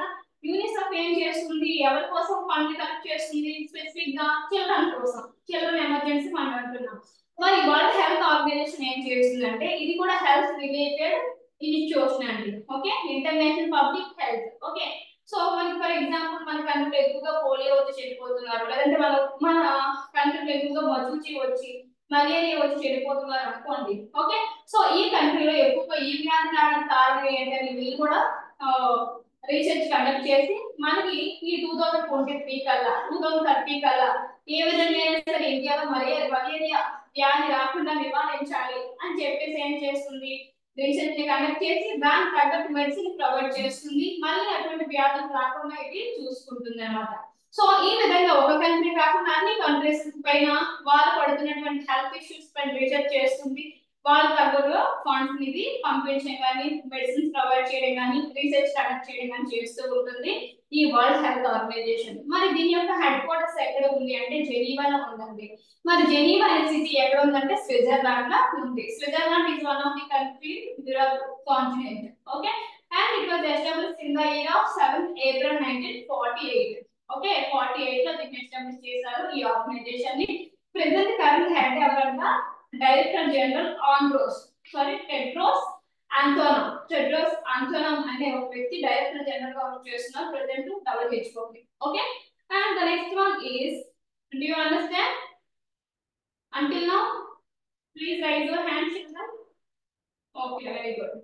UNICEF ఏం చేస్తుంది ఎవరి కోసం ఫండ్ కలెక్ట్ చేస్తుంది స్పెసిఫిక్ గా చిల్డ్రన్ కోసం చిల్డ్రన్ ఎమర్జెన్సీ ఫండ్ అంటున్నాం మరి వరల్డ్ హెల్త్ ఆర్గనైజేషన్ ఏం చేస్తుంది అంటే ఇది కూడా హెల్త్ రిలేటెడ్ ఇన్స్టిట్యూషన్ అండి okay international public health okay so మనకి ఫర్ ఎగ్జాంపుల్ మన కంట్రీలో ఎక్కువగా పోలియో వచ్చి చనిపోతున్నారు లేదంటే మన మన కంట్రీలో ఎక్కువగా మజూచి వచ్చి మలేరియా వచ్చి చనిపోతున్నారు అనుకోండి ఓకే సో ఈ కంట్రీలో ఎక్కువగా ఈ వ్యాధి రావడానికి కారణం ఏంటని వీళ్ళు కూడా రీసెర్చ్ కండక్ట్ చేసి మనకి ఈ టూ థౌజండ్ ట్వంటీ త్రీ కల్లా టూ థౌజండ్ థర్టీ కల్లా ఏ విధంగా అయినా సరే ఇండియాలో మలేరియా మలేరియా వ్యాధి రాకుండా నివారించాలి అని చెప్పేసి ఏం చేస్తుంది రీసెర్చ్ కండక్ట్ చేసి దానికి తగ్గట్టు మెడిసిన్ ప్రొవైడ్ చేస్తుంది మళ్ళీ అటువంటి వ్యాధులు రాకుండా ఇది చూసుకుంటుంది అనమాట సో ఈ విధంగా ఒక కంట్రీ కాకుండా అన్ని కంట్రీస్ పైన వాళ్ళు పడుతున్నటువంటి హెల్త్ ఇష్యూస్ పైన రీసెర్చ్ చేస్తుంది వాళ్ళ తగ్గట్టుగా ఫండ్స్ ఇది పంపించడం కానీ మెడిసిన్స్ ప్రొవైడ్ చేయడం కానీ రీసెర్చ్ కండక్ట్ చేయడం కానీ చేస్తూ ఉంటుంది ఈ వరల్డ్ హెల్త్ ఆర్గనైజేషన్ మరి దీని యొక్క హెడ్ క్వార్టర్స్ ఎక్కడ ఉంది అంటే జెనీవాలో ఉందండి మరి జెనీవా అనే సిటీ ఎక్కడ ఉందంటే స్విట్జర్లాండ్ లో ఉంది Switzerland is one of the country Europe continent okay and it was establish in the year of seven April nineteen forty eight okay forty eight లో దీన్ని ఎస్టాబ్లిష్ చేశారు ఈ ఆర్గనైజేషన్ ని ప్రెసెంట్ కరెంట్ హెడ్ ఎవరంట director general Andros sorry Tedros Adhanom Tedros Adhanom అనే ఒక వ్యక్తి director general గా వర్క్ చేస్తున్నారు present WHO okay and the next one is do you understand until now please raise your hand children okay very good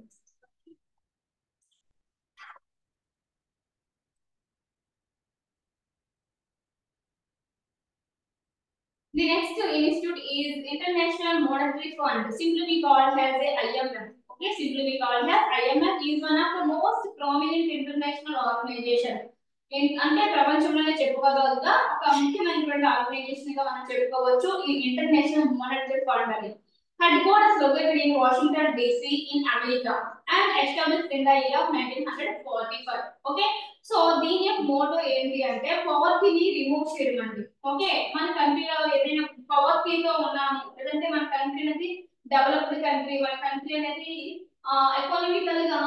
The next institute is International Monetary Fund, simply we called as a IMF. Okay, simply we called as IMF is one of the most prominent international organization. ఇన్- అంటే ప్రపంచంలోనే చెప్పుకోగలుగుతా ఒక ముఖ్యమైనటువంటి organisation గా మనం చెప్పుకోవచ్చు ఈ international monetary fund అని headquarters located in Washington DC in America and established in the year of nineteen hundred forty five okay so దీని యొక్క మోటో ఏంటి అంటే పవర్టీని రిమూవ్ చేయడం అండి ఓకే మన కంట్రీలో ఏదైనా పవర్టీతో ఉన్నాము లేదంటే మన కంట్రీ అనేది డెవలప్డ్ కంట్రీ మన కంట్రీ అనేది ఎకానమికల్ గా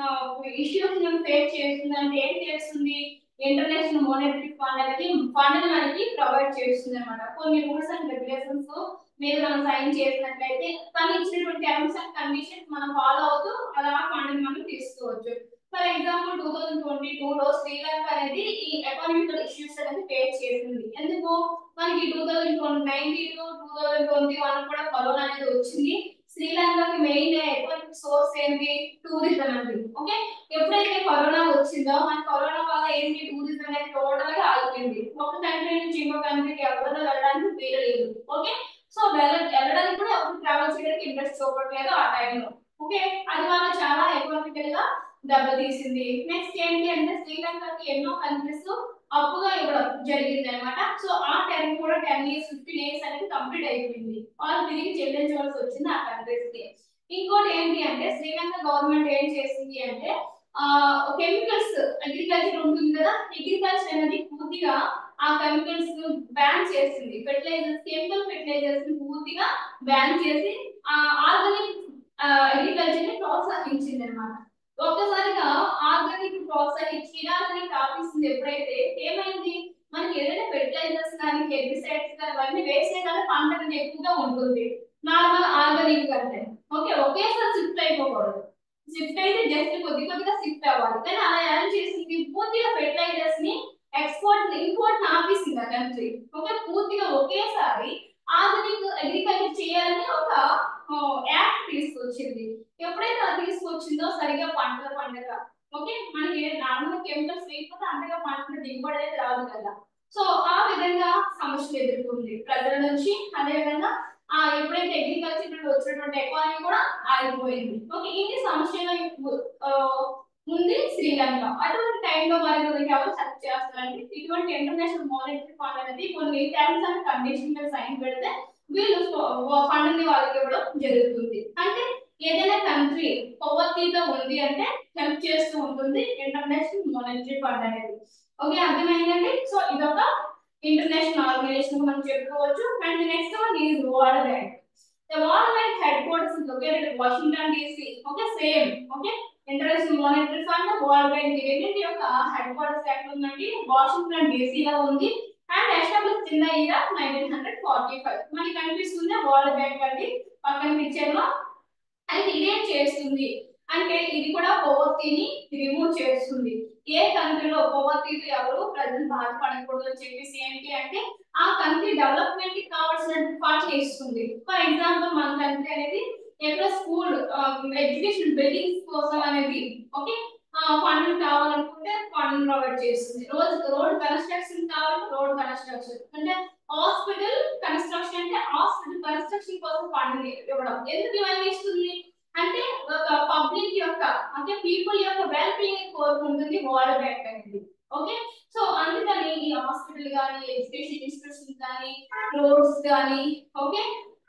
ఇష్యూస్ ఫేస్ చేస్తుంది అంటే ఏం చేస్తుంది ఇంటర్నేషనల్ మోనిటరీ ఫండ్ అనేది ఫండ్ మనకి ప్రొవైడ్ చేస్తుంది అనమాట కొన్ని రూల్స్ అండ్ రెగ్యులేషన్స్ మీద మనం సైన్ చేసినట్లయితే తను ఇచ్చినటువంటి టర్మ్స్ అండ్ కండిషన్స్ మనం ఫాలో అవుతూ అలా ఫండ్ మనం తీసుకోవచ్చు for example two thousand twenty two లో శ్రీలంక అనేది ఈ ఎకానమికల్ ఇష్యూస్ అనేది ఫేస్ చేసింది ఎందుకు మనకి two thousand twenty nineteen two thousand twenty one కూడా కరోనా అనేది వచ్చింది శ్రీలంకకి మెయిన్ ఎకనామిక్ సోర్స్ ఏంటి టూరిజం అండి ఓకే ఎప్పుడైతే కరోనా వచ్చిందో మన కరోనా వల్ల ఏంటి టూరిజం అనేది టోటల్ గా ఆగిపోయింది ఒక కంట్రీ నుంచి ఇంకో కంట్రీకి ఎవరిలో వెళ్ళడానికి వీలలేదు ఓకే సో వెళ్ళ వెళ్ళడానికి కూడా ఎవరు ట్రావెల్ చేయడానికి ఇంట్రెస్ట్ చూపట్లేదు ఆ టైంలో ఓకే అది వల్ల చాలా ఎకనామికల్ గా దెబ్బతీసింది నెక్స్ట్ ఏంటి అంటే శ్రీలంకకి ఎన్నో కంట్రీస్ అప్పుగా ఇవ్వడం జరిగింది అనమాట సో ఆ టైం కూడా టెన్ ఇయర్స్ ఫిఫ్టీన్ ఇయర్స్ అనేది కంప్లీట్ అయిపోయింది వాళ్ళు తిరిగి చెల్లించవలసి వచ్చింది ఆ కంట్రీస్ కి ఇంకోటి ఏంటి అంటే శ్రీలంక గవర్నమెంట్ ఏం చేసింది అంటే ఆ కెమికల్స్ అగ్రికల్చర్ ఉంటుంది కదా అగ్రికల్చర్ అనేది పూర్తిగా ఆ కెమికల్స్ బ్యాన్ చేసింది ఫెర్టిలైజర్స్ కెమికల్ ఫెర్టిలైజర్స్ పూర్తిగా బ్యాన్ చేసి ఆ ఆర్గానిక్ అగ్రికల్చర్ ని ప్రోత్సహించింది అనమాట ఒక్కసారిగా ఆర్గానిక్ ప్రోత్సహించి ఇనార్గానిక్ ఆఫీసింది ఎప్పుడైతే ఏమైంది మనకి ఏదైనా ఫెర్టిలైజర్స్ కానీ హెర్బిసైడ్స్ కానీ అవన్నీ వేసే కదా పంట అనేది ఎక్కువగా ఉంటుంది నార్మల్ ఆర్గానిక్ కంటే ఓకే ఒకేసారి షిఫ్ట్ అయిపోకూడదు షిఫ్ట్ అయితే జస్ట్ కొద్ది కొద్దిగా షిఫ్ట్ అవ్వాలి కానీ అలా ఏం చేసింది పూర్తిగా ఫెర్టిలైజర్స్ ని ఎక్స్పోర్ట్ ఇంపోర్ట్ ఆపేసింది ఆ కంట్రీ ఓకే పూర్తిగా ఒకేసారి ఆర్గానిక్ అగ్రికల్చర్ చేయాలని ఒక యాక్ట్ తీసుకొచ్చింది ఎప్పుడైతే అది తీసుకొచ్చిందో సరిగా పంటల పండగ ఓకే మనకి నార్మల్ కెమికల్స్ వేయకపోతే అంతగా పంటల దిగుబడి అనేది రాదు కదా సో ఆ విధంగా సమస్యలు ఎదుర్కొంది ప్రజల నుంచి అదే విధంగా ఆ ఎప్పుడైతే అగ్రికల్చర్ నుండి వచ్చినటువంటి ఎకానమీ కూడా ఆగిపోయింది ఓకే ఇన్ని సమస్యలు ఆ, ఉంది శ్రీలంక అటువంటి టైంలో మరి మనకి ఎవరు హెల్ప్ చేస్తారంటే ఇటువంటి ఇంటర్నేషనల్ మానిటరీ ఫండ్ అనేది కొన్ని టర్మ్స్ అండ్ కండిషన్ మీద సైన్ పెడితే వీళ్ళు ఫండ్ ని వాళ్ళకి ఇవ్వడం జరుగుతుంది అంటే ఏదైనా కంట్రీ పవర్టీతో ఉంది అంటే హెల్ప్ చేస్తూ ఉంటుంది ఇంటర్నేషనల్ మానిటరీ ఫండ్ అనేది ఓకే అర్థమైందండి సో ఇదొక ఇంటర్నేషనల్ ఆర్గనైజేషన్ మనం చెప్పుకోవచ్చు and next one is world bank The World Bank headquarters is located in Washington DC. Okay, same. Okay. International monetary fund world bank రెండింటి యొక్క headquarters ఎక్కడ ఉందండి Washington DC లో ఉంది అండ్ ఎస్టాబ్లిష్ చిన్న year nineteen hundred forty five మనకి కనిపిస్తుంది world bank అండి పక్కన పిక్చర్ లో అయితే ఇదేం చేస్తుంది అంటే ఇది కూడా పోవర్టీని రిమూవ్ చేస్తుంది ఏ కంట్రీలో పోవర్టీతో ఎవరు ప్రజలు బాధపడకూడదు అని చెప్పేసి ఏంటి అంటే ఆ కంట్రీ డెవలప్మెంట్ కి కావాల్సిన ఫండ్స్ ఇస్తుంది ఫర్ ఎగ్జాంపుల్ మన కంట్రీ అనేది ఎక్కడ స్కూల్ ఎడ్యుకేషన్ బిల్డింగ్స్ కోసం అనేది ఓకే ఫండ్ కావాలనుకుంటే ఫండ్ ప్రొవైడ్ చేస్తుంది రోజు రోడ్ కన్స్ట్రక్షన్ కావాలంటే రోడ్ కన్స్ట్రక్షన్ అంటే హాస్పిటల్ కన్స్ట్రక్షన్ అంటే హాస్పిటల్ కన్స్ట్రక్షన్ కోసం ఫండ్ ఇవ్వడం ఎందుకు ఇవన్నీ ఇస్తుంది అంటే ఒక పబ్లిక్ యొక్క అంటే పీపుల్ యొక్క వెల్ బీయింగ్ కోరుకుంటుంది వరల్డ్ బ్యాంక్ అనేది ఓకే సో అందుకని ఈ హాస్పిటల్ కానీ ఎడ్యుకేషన్ ఇన్స్టిట్యూషన్ కానీ రోడ్స్ కానీ ఓకే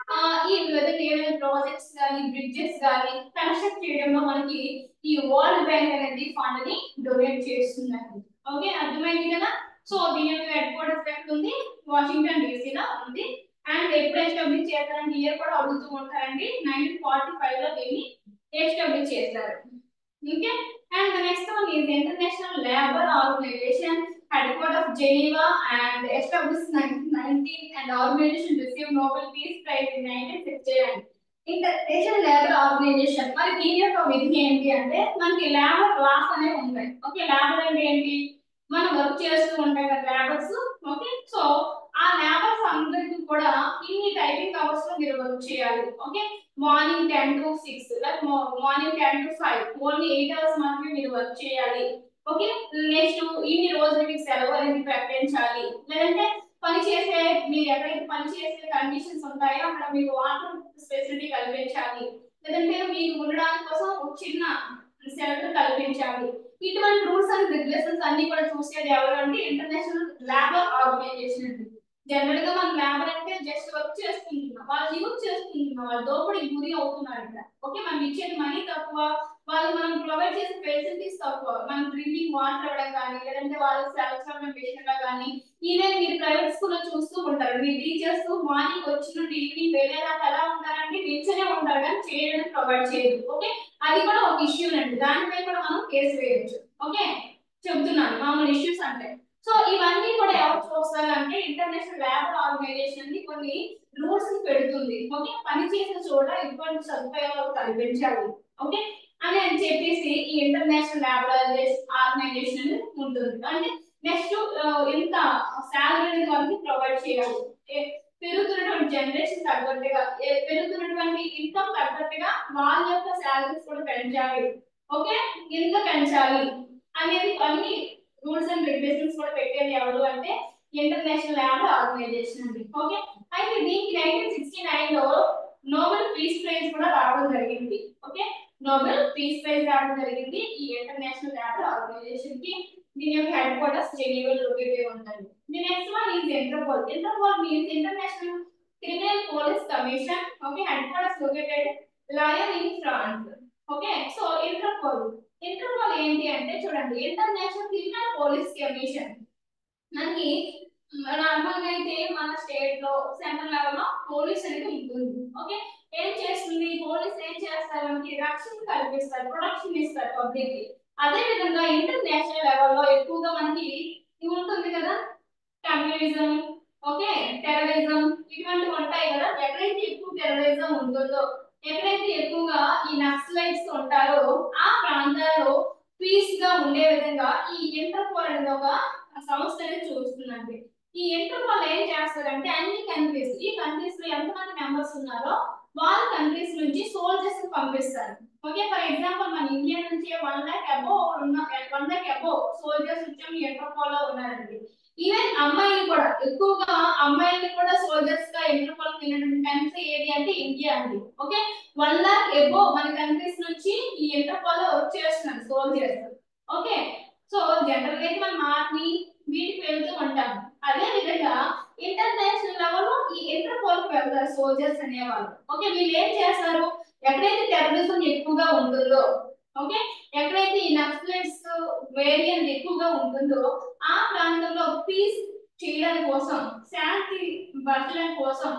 ఈ విధంగా ఏమైనా ప్రాజెక్ట్స్ కానీ బ్రిడ్జెస్ కానీ కన్స్ట్రక్ట్ చేయడంలో మనకి ఈ వరల్డ్ బ్యాంక్ అనేది ఫండ్ ని డొనేట్ చేస్తుందండి ఓకే అర్థమైంది కదా సో దీని యొక్క హెడ్ క్వార్టర్స్ ఎక్కడ ఉంది వాషింగ్టన్ డీసీలో ఉంది అండ్ ఎప్పుడు ఎస్టాబ్లిష్ చేస్తారంటే ఇయర్ కూడా అడుగుతూ ఉంటారండి నైన్టీన్ ఫార్టీ ఫైవ్ లో దీన్ని ఎస్టాబ్లిష్ చేస్తారు okay and the next one is international labour organization headquarters of Geneva and established in 1919 and organization received Nobel Peace Prize in 1969. International labour organization మరి దీని యొక్క విధి ఏంటి అంటే మనకి లేబర్ లాస్ అనేవి ఉంటాయి ఓకే లేబర్ అంటే ఏంటి మనం వర్క్ చేస్తూ ఉంటాం కదా లేబర్స్ ఓకే సో ఆ లేబర్స్ అందరికీ కూడా ఇన్ని టైపింగ్ అవర్స్ లో మీరు వర్క్ చేయాలి okay morning ten to six like morning ten to five only eight hours మాత్రమే మీరు వర్క్ చేయాలి ఓకే నెక్స్ట్ ఇన్ని రోజులు మీకు సెలవు అనేది ప్రకటించాలి లేదంటే పని చేసే మీరు ఎక్కడైతే పని చేసే కండిషన్స్ ఉంటాయో అక్కడ మీకు వాటర్ ఫెసిలిటీ కల్పించాలి లేదంటే మీకు ఉండడానికి కోసం ఒక చిన్న సెలవు కల్పించాలి ఇటువంటి రూల్స్ అండ్ రెగ్యులేషన్స్ అన్ని కూడా చూసేది ఎవరు అంటే ఇంటర్నేషనల్ లేబర్ ఆర్గనైజేషన్ అండి జనరల్ గా మన లేబర్ అంటే జస్ట్ వర్క్ చేసుకుంటున్నాం వాళ్ళు యూజ్ చేసుకుంటున్నాం వాళ్ళు దోపిడీ గురి అవుతున్నారు ఇక్కడ ఓకే మనం ఇచ్చేది మనీ తక్కువ వాళ్ళు మనం ప్రొవైడ్ చేసే ఫెసిలిటీస్ తక్కువ మనం డ్రింకింగ్ వాటర్ ఇవ్వడం కానీ లేదంటే వాళ్ళకి సెల్ఫ్ విషయంలో కానీ ఈవెన్ మీరు ప్రైవేట్ స్కూల్లో చూస్తూ ఉంటారు మీరు టీచర్స్ మార్నింగ్ వచ్చిన నుండి ఈవినింగ్ వెళ్ళేదాకా ఎలా ఉంటారంటే నిల్చొనే ఉంటారు కానీ చేయడం ప్రొవైడ్ చేయదు ఓకే అది కూడా ఒక ఇష్యూ అండి దానిపై కూడా మనం కేసు వేయొచ్చు ఓకే చెప్తున్నాను మామూలు ఇష్యూస్ అంటే సో ఇవన్నీ కూడా ఎవరు చూస్తారు అంటే ఇంటర్నేషనల్ లేబర్ ఆర్గనైజేషన్ కొన్ని రూల్స్ పెడుతుంది ఓకే పని చేసిన చోట ఇటువంటి సదుపాయాలు కల్పించాలి ఓకే అని అని చెప్పేసి ఈ ఇంటర్నేషనల్ లేబర్ ఆర్గనైజేషన్ ఉంటుంది అంటే నెక్స్ట్ ఇంత శాలరీ అనేది వాళ్ళకి ప్రొవైడ్ చేయాలి పెరుగుతున్నటువంటి జనరేషన్ తగ్గట్టుగా పెరుగుతున్నటువంటి ఇన్కమ్ తగ్గట్టుగా వాళ్ళ యొక్క శాలరీస్ కూడా పెంచాలి ఓకే ఎంత పెంచాలి అనేది అన్ని రూల్స్ అండ్ రెగ్యులేషన్స్ కూడా పెట్టేది ఎవరు అంటే ఇంటర్నేషనల్ లేబర్ ఆర్గనైజేషన్ అండి ఓకే అయితే దీనికి నైన్టీన్ సిక్స్టీ నైన్ లో నోబెల్ పీస్ ప్రైజ్ కూడా రావడం జరిగింది ఓకే నోబెల్ పీస్ ప్రైజ్ రావడం జరిగింది ఈ ఇంటర్నేషనల్ లేబర్ ఆర్గనైజేషన్ కి దీని యొక్క హెడ్ క్వార్టర్స్ జెనీవా లొకేట్ అయి ఉంటుంది the next one is Interpol Interpol means international criminal police commission okay headquarters located Lyon in France okay so Interpol Interpol ఏంటి అంటే చూడండి ఇంటర్నేషనల్ క్రిమినల్ పోలీస్ కమిషన్ మనకి normal గా అయితే మన state లో సెంట్రల్ లెవెల్ లో పోలీస్ అనేది ఉంటుంది ఓకే ఏం చేస్తుంది పోలీస్ ఏం చేస్తారు మనకి రక్షణ కల్పిస్తారు ప్రొటెక్షన్ ఇస్తారు పబ్లిక్ కి అదే విధంగా ఇంటర్నేషనల్ లెవెల్ లో ఎక్కువగా మనకి ఇది ఉంటుంది కదా కమ్యూనిజం ఓకే టెర్రరిజం ఇటువంటివి ఉంటాయి కదా ఎక్కడైతే ఎక్కువ టెర్రరిజం ఉంటుందో ఎక్కడైతే ఎక్కువగా ఈ నక్సలైట్స్ ఉంటారో ఆ ప్రాంతాల్లో పీస్ గా ఉండే విధంగా ఈ ఇంటర్పోల్ అనేది ఒక సంస్థ అనేది చూస్తుందండి ఈ ఇంటర్పోల్ ఏం చేస్తారంటే అన్ని కంట్రీస్ ఈ కంట్రీస్ లో ఎంతమంది మెంబర్స్ ఉన్నారో వాళ్ళ కంట్రీస్ నుంచి సోల్జర్స్ పంపిస్తారు ఓకే ఫర్ ఎగ్జాంపుల్ మన ఇండియా నుంచి వన్ లాక్ అబో ఉన్న వన్ లాక్ అబో సోల్జర్స్ వచ్చి ఇంటర్పోల్ లో ఉన్నారండి ఈవెన్ అమ్మాయిలు కూడా ఎక్కువగా అమ్మాయిలు కూడా సోల్జర్స్ గా ఇంటర్పోల్ వెళ్ళినటువంటి కంట్రీ ఏది అంటే ఇండియా అండి ఓకే వన్ లాక్ ఎబో మన కంట్రీస్ నుంచి ఈ ఇంటర్పోల్ లో వర్క్ చేస్తున్నారు సోల్జర్స్ ఓకే సో జనరల్ గా అయితే మనం ఆర్మీ వీటికి వెళ్తూ ఉంటాం అదే విధంగా ఇంటర్నేషనల్ లెవెల్ లో ఈ ఇంటర్పోల్ కి వెళ్తారు సోల్జర్స్ అనేవాళ్ళు ఓకే వీళ్ళు ఏం చేస్తారు ఎక్కడైతే టెర్రరిజం ఎక్కువగా ఉంటుందో ఓకే ఎక్కడైతే ఈ నక్సలైట్స్ వేరియంట్ ఎక్కువగా ఉంటుందో ఆ ప్రాంతంలో పీస్ చేయడానికి కోసం శాంతి పరచడం కోసం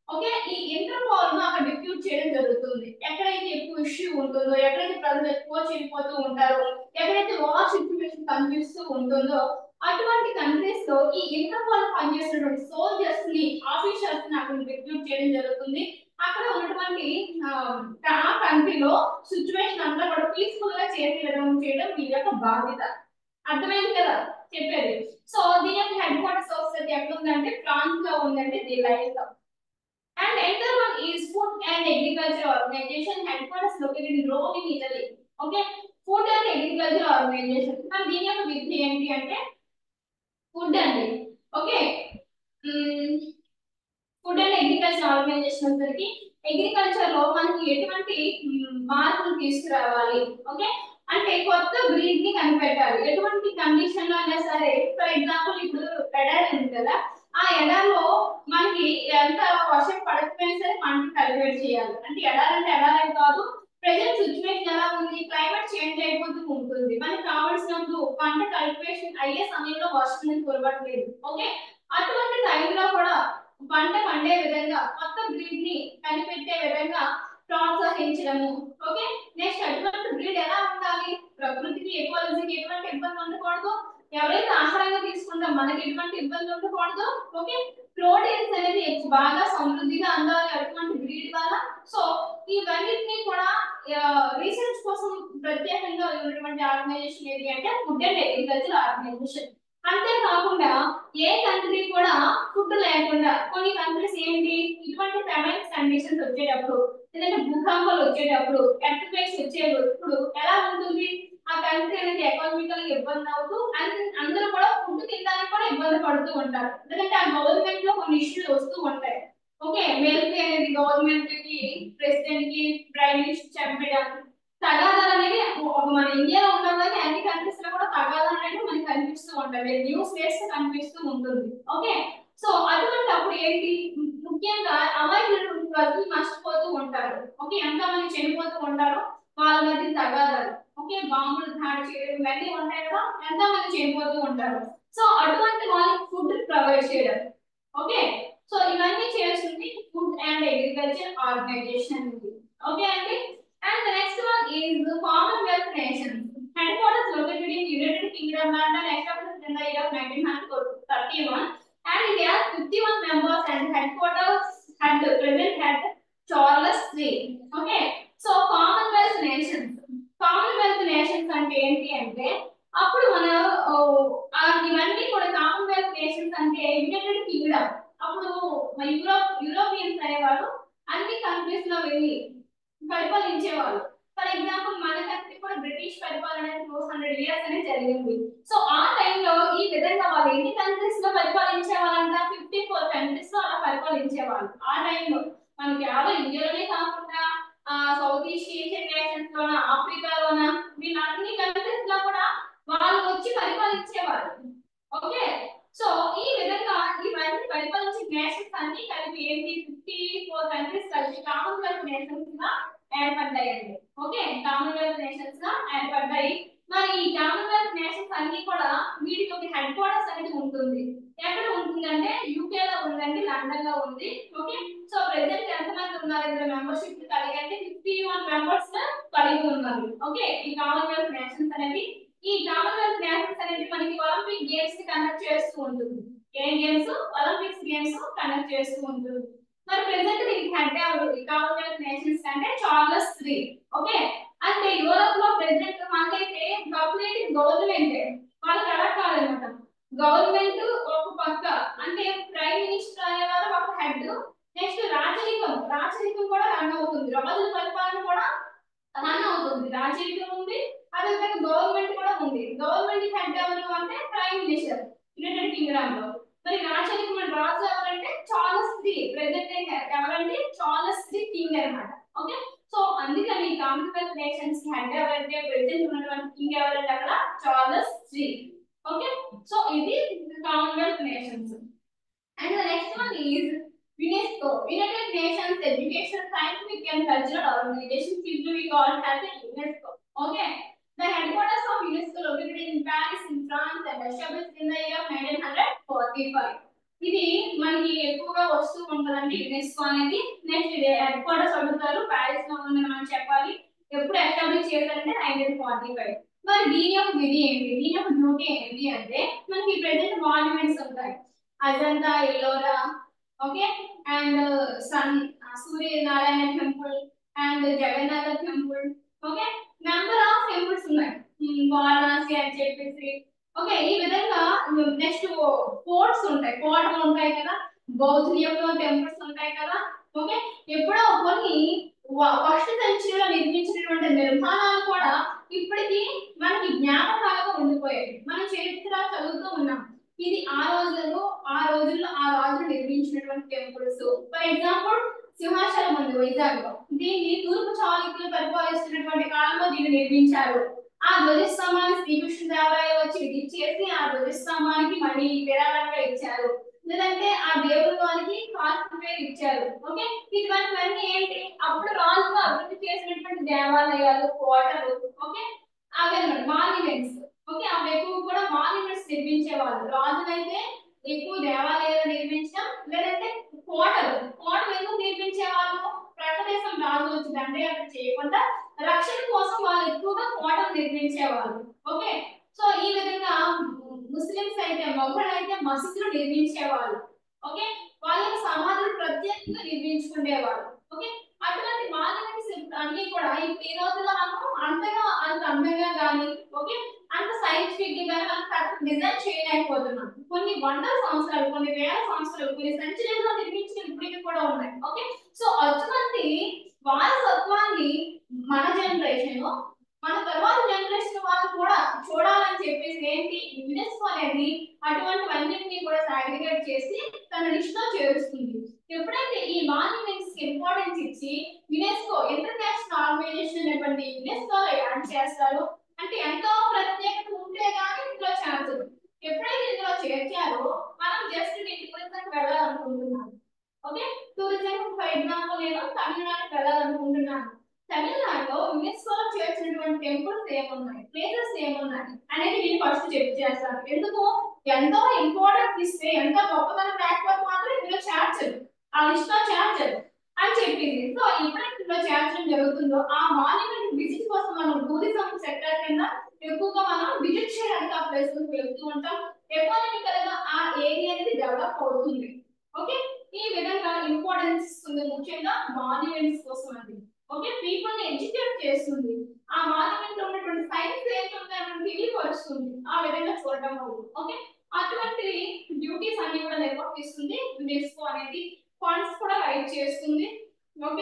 ఓకే ఈ ఇంటర్పోల్ ను అక్కడ డిప్యూట్ చేయడం జరుగుతుంది ఎక్కడైతే ఎక్కువ ఇష్యూ ఉంటుందో ఎక్కడైతే ప్రజలు ఎక్కువ చనిపోతూ ఉంటారో ఎక్కడైతే వార్ సిచ్యువేషన్ కనిపిస్తూ ఉంటుందో అటువంటి కంట్రీస్ లో ఈ ఇంటర్పోల్ పనిచేసినటువంటి సోల్జర్స్ ని ఆఫీసర్స్ ని అక్కడ డిప్యూట్ చేయడం జరుగుతుంది అక్కడ ఉన్నటువంటి ఆ కంట్రీలో సిచ్యువేషన్ అంతా కూడా పీస్ఫుల్ గా చేసేయడం చేయడం వీళ్ళ యొక్క బాధ్యత అర్థమైంది కదా చెప్పేది సో దీని యొక్క హెడ్ క్వార్టర్స్ వస్తుంది ఎక్కడ ఉందంటే ఫ్రాన్స్ లో ఉందంటే దిలైన్ లో and another one is food and agriculture organization headquarters located in Rome in Italy okay food and agriculture organization మరి దీని యొక్క విధి ఏంటి అంటే ఫుడ్ అండి okay food and agriculture organization వచ్చరికి అగ్రికల్చర్ లో మనకి ఎటువంటి మ్, మార్పులు తీసుకురావాలి ఓకే అంటే కొత్త బ్రీడ్ ని కనిపెట్టాలి ఎటువంటి కండిషన్ లో అయినా సరే ఫర్ ఎగ్జాంపుల్ ఇప్పుడు ఎడారి ఉంది కదా ఆ ఎడారిలో మనకి ఎంత వర్షం పడకపోయినా సరే పంట కల్టివేట్ చేయాలి అంటే ఎడారి అంటే ఎడారి కాదు ప్రజెంట్ సిచ్యువేషన్ ఎలా ఉంది క్లైమేట్ చేంజ్ అయిపోతూ ఉంటుంది మనకి కావాల్సినప్పుడు పంట కల్టివేషన్ అయ్యే సమయంలో వర్షం అనేది కురవట్లేదు ఓకే అటువంటి టైంలో కూడా పంట పండే విధంగా కొత్త బ్రీడ్ ని కనిపెట్టే విధంగా ప్రోత్సహించడము ఓకే నెక్స్ట్ అటువంటి బ్రీడ్ ఎలా ఉండాలి ప్రకృతికి ఎకాలజీకి ఎటువంటి ఇబ్బంది ఉండకూడదు ఎవరైతే ఆహారంగా తీసుకుంటాం మనకి ఎటువంటి ఇబ్బంది ఉండకూడదు ఓకే ప్రోటీన్స్ అనేది ఎక్కువ- బాగా సమృద్ధిగా అందాలి అటువంటి బ్రీడ్ వల్ల సో ఇవన్నిటిని కూడా రీసెర్చ్ కోసం ప్రత్యేకంగా ఉన్నటువంటి ఆర్గనైజేషన్ ఏది అంటే ఫుడ్ అండ్ అగ్రికల్చర్ ఆర్గనైజేషన్ అంతేకాకుండా ఏ కంట్రీ కూడా ఫుడ్ లేకుండా కొన్ని కంట్రీస్ ఏంటి ఇటువంటి ఫెమైన్స్ కండిషన్స్ వచ్చేటప్పుడు లేదంటే భూకంపాలు వచ్చేటప్పుడు ఎర్త్క్వేక్స్ వచ్చేటప్పుడు ఎలా ఉంటుంది ఆ కంట్రీ అనేది ఎకానమికల్ ఇబ్బంది అవుతూ అన్- అందరూ కూడా ఫుడ్ తినడానికి కూడా ఇబ్బంది పడుతూ ఉంటారు ఎందుకంటే ఆ గవర్నమెంట్ లో కొన్ని ఇష్యూలు వస్తూ ఉంటాయి ఓకే మిలిటరీ అనేది గవర్నమెంట్ కి ప్రెసిడెంట్ కి ప్రైమ్ మినిస్టర్ చంపేయడం తగాదాలు అనేవి ఒక మన ఇండియాలో ఉండడం కానీ అన్ని కంట్రీస్ లో కూడా తగాదాలు అనేవి మనకి కనిపిస్తూ ఉంటాయి మీరు న్యూస్ వేస్తే కనిపిస్తూ ఉంటుంది ఓకే సో అటువంటి అప్పుడు ఏంటి ము- ముఖ్యంగా అమాయకులైనటువంటి ప్రజలు నష్టపోతూ ఉంటారు ఓకే ఎంత మంది చనిపోతూ ఉంటారు వాళ్ళ మధ్య తగాదాలు ఓకే బాంబులు దాడి చేయడం ఇవన్నీ ఉంటాయి కదా ఎంత మంది చనిపోతూ ఉంటారు సో అటువంటి వాళ్ళకి ఫుడ్ ప్రొవైడ్ చేయడం ఓకే సో ఇవన్నీ చేస్తుంది food and agriculture organization okay అండి and next one is commonwealth nations headquarters located in United Kingdom London established in the year of 1931 and it has 51 members and headquarters had present at Charles III okay so commonwealth nations commonwealth nations అంటే ఏంటి అంటే అప్పుడు మన ఓ, ఆ ఇవన్నీ కూడా commonwealth nations అంటే యునైటెడ్ కింగ్డమ్ అప్పుడు మన యూరోప్ యూరోపియన్స్ అనేవాళ్ళు అన్ని కంట్రీస్ లో వెళ్ళి పరిపాలించేవాళ్ళు ఫర్ ఎగ్జాంపుల్ మన కంట్రీ కూడా బ్రిటిష్ పరిపాలన అనేది టూ హండ్రెడ్ ఇయర్స్ అనేది జరిగింది సో ఆ టైంలో ఈ విధంగా వాళ్ళు ఎన్ని కంట్రీస్ లో పరిపాలించే వాళ్ళంట ఫిఫ్టీ ఫోర్ కంట్రీస్ లో అలా పరిపాలించేవాళ్ళు ఆ టైంలో మనకి కేవలం ఇండియాలోనే కాకుండా ఆ సౌత్ ఈస్ట్ ఏషియన్ నేషన్స్ లోన ఆఫ్రికాలోన వీళ్ళ అన్ని కంట్రీస్ లో కూడా వాళ్ళు వచ్చి పరిపాలించేవారు ఓకే సో ఈ విధంగా ఇవన్నీ పరిపాలించే నేషన్స్ అన్ని కలిపి ఏంటి ఫిఫ్టీ ఫోర్ కంట్రీస్ కలిపి కామన్వెల్త్ నేషన్స్ గా ఏర్పడ్డాయండి ఓకే కామన్వెల్త్ నేషన్స్ గా ఏర్పడ్డాయి మరి ఈ కామన్వెల్త్ నేషన్స్ అన్ని కూడా వీటికి ఒక హెడ్ క్వార్టర్స్ అనేది ఉంటుంది ఎక్కడ ఉంటుందంటే యూకే లో ఉందండి లండన్ లో ఉంది ఓకే సో ప్రెసెంట్ ఎంత మంది ఉన్నారు ఇందులో మెంబర్షిప్ కలిగి అంటే ఫిఫ్టీ వన్ మెంబర్స్ కలిగి ఉన్నారు ఓకే ఈ కామన్వెల్త్ నేషన్స్ అనేది ఈ కామన్వెల్త్ నేషన్స్ అనేది మనకి ఒలింపిక్ గేమ్స్ ని కండక్ట్ చేస్తూ ఉంటుంది ఏం గేమ్స్ ఒలింపిక్స్ గేమ్స్ కండక్ట్ చేస్తూ ఉంటుంది మరి ప్రెసెంట్ దీనికి హెడ్ ఎవరు ఈ కామన్వెల్త్ నేషన్స్ అంటే చార్లెస్ త్రీ ఓకే అంటే యూరోప్ లో ప్రెసెంట్ మనకైతే కంప్లీట్ గవర్నమెంట్ వాళ్ళకి అలా కాదనమాట గవర్నమెంట్ ఒక పక్క అంటే ప్రైమ్ మినిస్టర్ అనేవారు ఒక హెడ్ నెక్స్ట్ రాచరికం రాచరికం కూడా రన్ అవుతుంది రాజుల పరిపాలన కూడా రన్ అవుతుంది రాచరికం ఉంది అదేవిధంగా గవర్నమెంట్ కూడా ఉంది గవర్నమెంట్ హెడ్ ఎవరు అంటే ప్రైమ్ మినిస్టర్ యునైటెడ్ కింగ్డమ్ లో మరి రాచరికం అంటే రాజు ఎవరంటే చార్లెస్ త్రీ ప్రెసెంట్ ఎవరంటే చార్లెస్ త్రీ కింగ్ అన్నమాట ఓకే సో అందుకని కామన్వెల్త్ నేషన్స్ హెడ్ ఎవరంటే ప్రెసెంట్ ఉన్నటువంటి కింగ్ ఎవరంటే అక్కడ చార్లెస్ త్రీ ఓకే సో ఇది commonwealth nations and the next one is UNESCO, United Nations Education, Scientific and Cultural Organization, simply we call as a UNESCO. Okay. The headquarters of UNESCO located in Paris, in France, and established in the year of 1945. ఇది మనకి ఎక్కువగా వస్తూ ఉంటుందండి UNESCO అనేది next ఇది head quarters అడుగుతారు Paris లో ఉంది మనం చెప్పాలి ఎప్పుడు ఎస్టాబ్లిష్ చేశారంటే నైన్టీన్ ఫార్టీ ఫైవ్ మరి దీని యొక్క విధి ఏంటి దీని యొక్క డ్యూటీ ఏంటి అంటే మనకి ప్రెసెంట్ మాన్యుమెంట్స్ ఉంటాయి Ajanta Ellora okay and sun Suryanarayana temple and Jagannath temple okay number of temples ఉన్నాయి ఉమ్, వారణాసి అని చెప్పేసి ఓకే ఈ విధంగా నెక్స్ట్ ఫోర్ట్స్ ఉంటాయి కోటలు ఉంటాయి కదా బౌద్ధ యొక్క టెంపుల్స్ ఉంటాయి కదా ఓకే ఎప్పుడో కొన్ని ఫస్ట్ సెంచరీలో నిర్మించినటువంటి నిర్మాణాలు కూడా ఇప్పటికీ మనకి జ్ఞాపకాలుగా ఉండిపోయాయి మన చరిత్ర చదువుతూ ఉన్నాం ఇది ఆ రోజుల్లో ఆ రోజుల్లో ఆ రాజులు నిర్మించినటువంటి టెంపుల్స్ ఫర్ ఎగ్జాంపుల్ సింహాచలం ఉంది వైజాగ్ లో దీన్ని తూర్పు చాళుక్యులు పరిపాలిస్తున్నటువంటి కాలంలో దీన్ని నిర్మించారు ఆ ధ్వజస్తంభాన్ని శ్రీకృష్ణదేవరాయ వచ్చి విజిట్ చేసి ఆ ధ్వజస్తంభానికి మళ్ళీ విరాళంగా ఇచ్చారు లేదంటే ఆ దేవుడి వారికి కాస్ట్ పేరు ఇచ్చారు ఓకే ఇటువంటివన్నీ ఏంటి అప్పుడు రాజులు అభివృద్ధి చేసినటువంటి దేవాలయాలు కోటలు ఓకే అవన్నమాట మాన్యుమెంట్స్ ఓకే అవి ఎక్కువ కూడా మాన్యుమెంట్స్ నిర్మించేవాళ్ళు రాజులైతే ఎక్కువ దేవాలయాలు నిర్మించడం లేదంటే కోటలు కోటలు ఎందుకు నిర్మించేవాళ్ళు ప్రజాదేశం రాజు వచ్చి దండయాత్ర చేయకుండా రక్షణ కోసం వాళ్ళు ఎక్కువగా కోటలు నిర్మించేవాళ్ళు ఓకే సో ఈ విధంగా ముస్లిమ్స్ అయితే మొఘలు అయితే మసీదులు నిర్మించేవాళ్ళు ఓకే వాళ్ళ యొక్క సమాధులు ప్రత్యేకంగా నిర్మించుకునేవాళ్ళు ఓకే అటువంటి మాన్యుమెంట్స్ అన్ని కూడా ఇప్పుడు ఈ రోజుల్లో మనం అంతగా అంత అందంగా కానీ ఓకే అంత సైంటిఫిక్ గా మనం కరెక్ట్ డిజైన్ చేయలేకపోతున్నాం కొన్ని వందల సంవత్సరాలు కొన్ని వేల సంవత్సరాలు కొన్ని సెంచరీలో నిర్మించిన ఇప్పటికీ కూడా ఉన్నాయి ఓకే సో అటువంటి వారసత్వాన్ని మన జనరేషన్ మన తర్వాత జనరేషన్ వాళ్ళు కూడా చూడాలని చెప్పేసి ఏంటి యునెస్కో అనేది అటువంటివన్నింటినీ కూడా సాగ్రిగేట్ చేసి తన లిస్ట్ లో చేరుస్తుంది ఎప్పుడైతే ఈ మాన్యుమెంట్స్ కి ఇంపార్టెన్స్ ఇచ్చి యునెస్కో ఇంటర్నేషనల్ ఆర్గనైజేషన్ అనేటువంటి యునెస్కో యాడ్ చేస్తారు అంటే ఎంతో ప్రత్యేకత ఉంటే కానీ ఇందులో చేర్చరు ఎప్పుడైతే ఇందులో చేర్చారో మనం జస్ట్ దీని గురించి వెళ్ళాలనుకుంటున్నాను ఓకే టూరిజం ఫర్ ఎగ్జాంపుల్ నేను తమిళనాడుకి వెళ్ళాలనుకుంటున్నాను తమిళనాడులో యునెస్కోలో చేర్చినటువంటి టెంపుల్స్ ఏమున్నాయి ప్లేసెస్ ఏమున్నాయి అనేది నేను ఫస్ట్ చెక్ చేస్తాను ఎందుకు ఎంతో ఇంపార్టెంట్ ఇస్తే ఎంతో గొప్పదనం లేకపోతే మాత్రం ఇందులో చేర్చరు ఆ లిస్ట్ లో చేర్చరు అని చెప్పింది సో ఎప్పుడైతే ఇందులో చేర్చడం జరుగుతుందో ఆ మాన్యుమెంట్ విజిట్ కోసం మనం టూరిజం సెక్టర్ కింద ఎక్కువగా మనం విజిట్ చేయడానికి ఆ ప్లేసెస్ వెళ్తూ ఉంటాం ఎకానమికల్ గా ఆ ఏరియా అనేది డెవలప్ అవుతుంది ఓకే ఈ విధంగా ఇంపార్టెన్స్ ఇస్తుంది ముఖ్యంగా మాన్యుమెంట్స్ కోసం అండి ఓకే పీపుల్ ని ఎడ్యుకేట్ చేస్తుంది ఆ మాన్యుమెంట్ లో ఉన్నటువంటి సైన్స్ ఏంటంటే మనం తెలియపరుస్తుంది ఆ విధంగా చూడటం వల్ల ఓకే అటువంటి డ్యూటీస్ అన్ని కూడా నిర్వర్తిస్తుంది యునెస్కో అనేది ఫండ్స్ కూడా రైట్ చేస్తుంది okay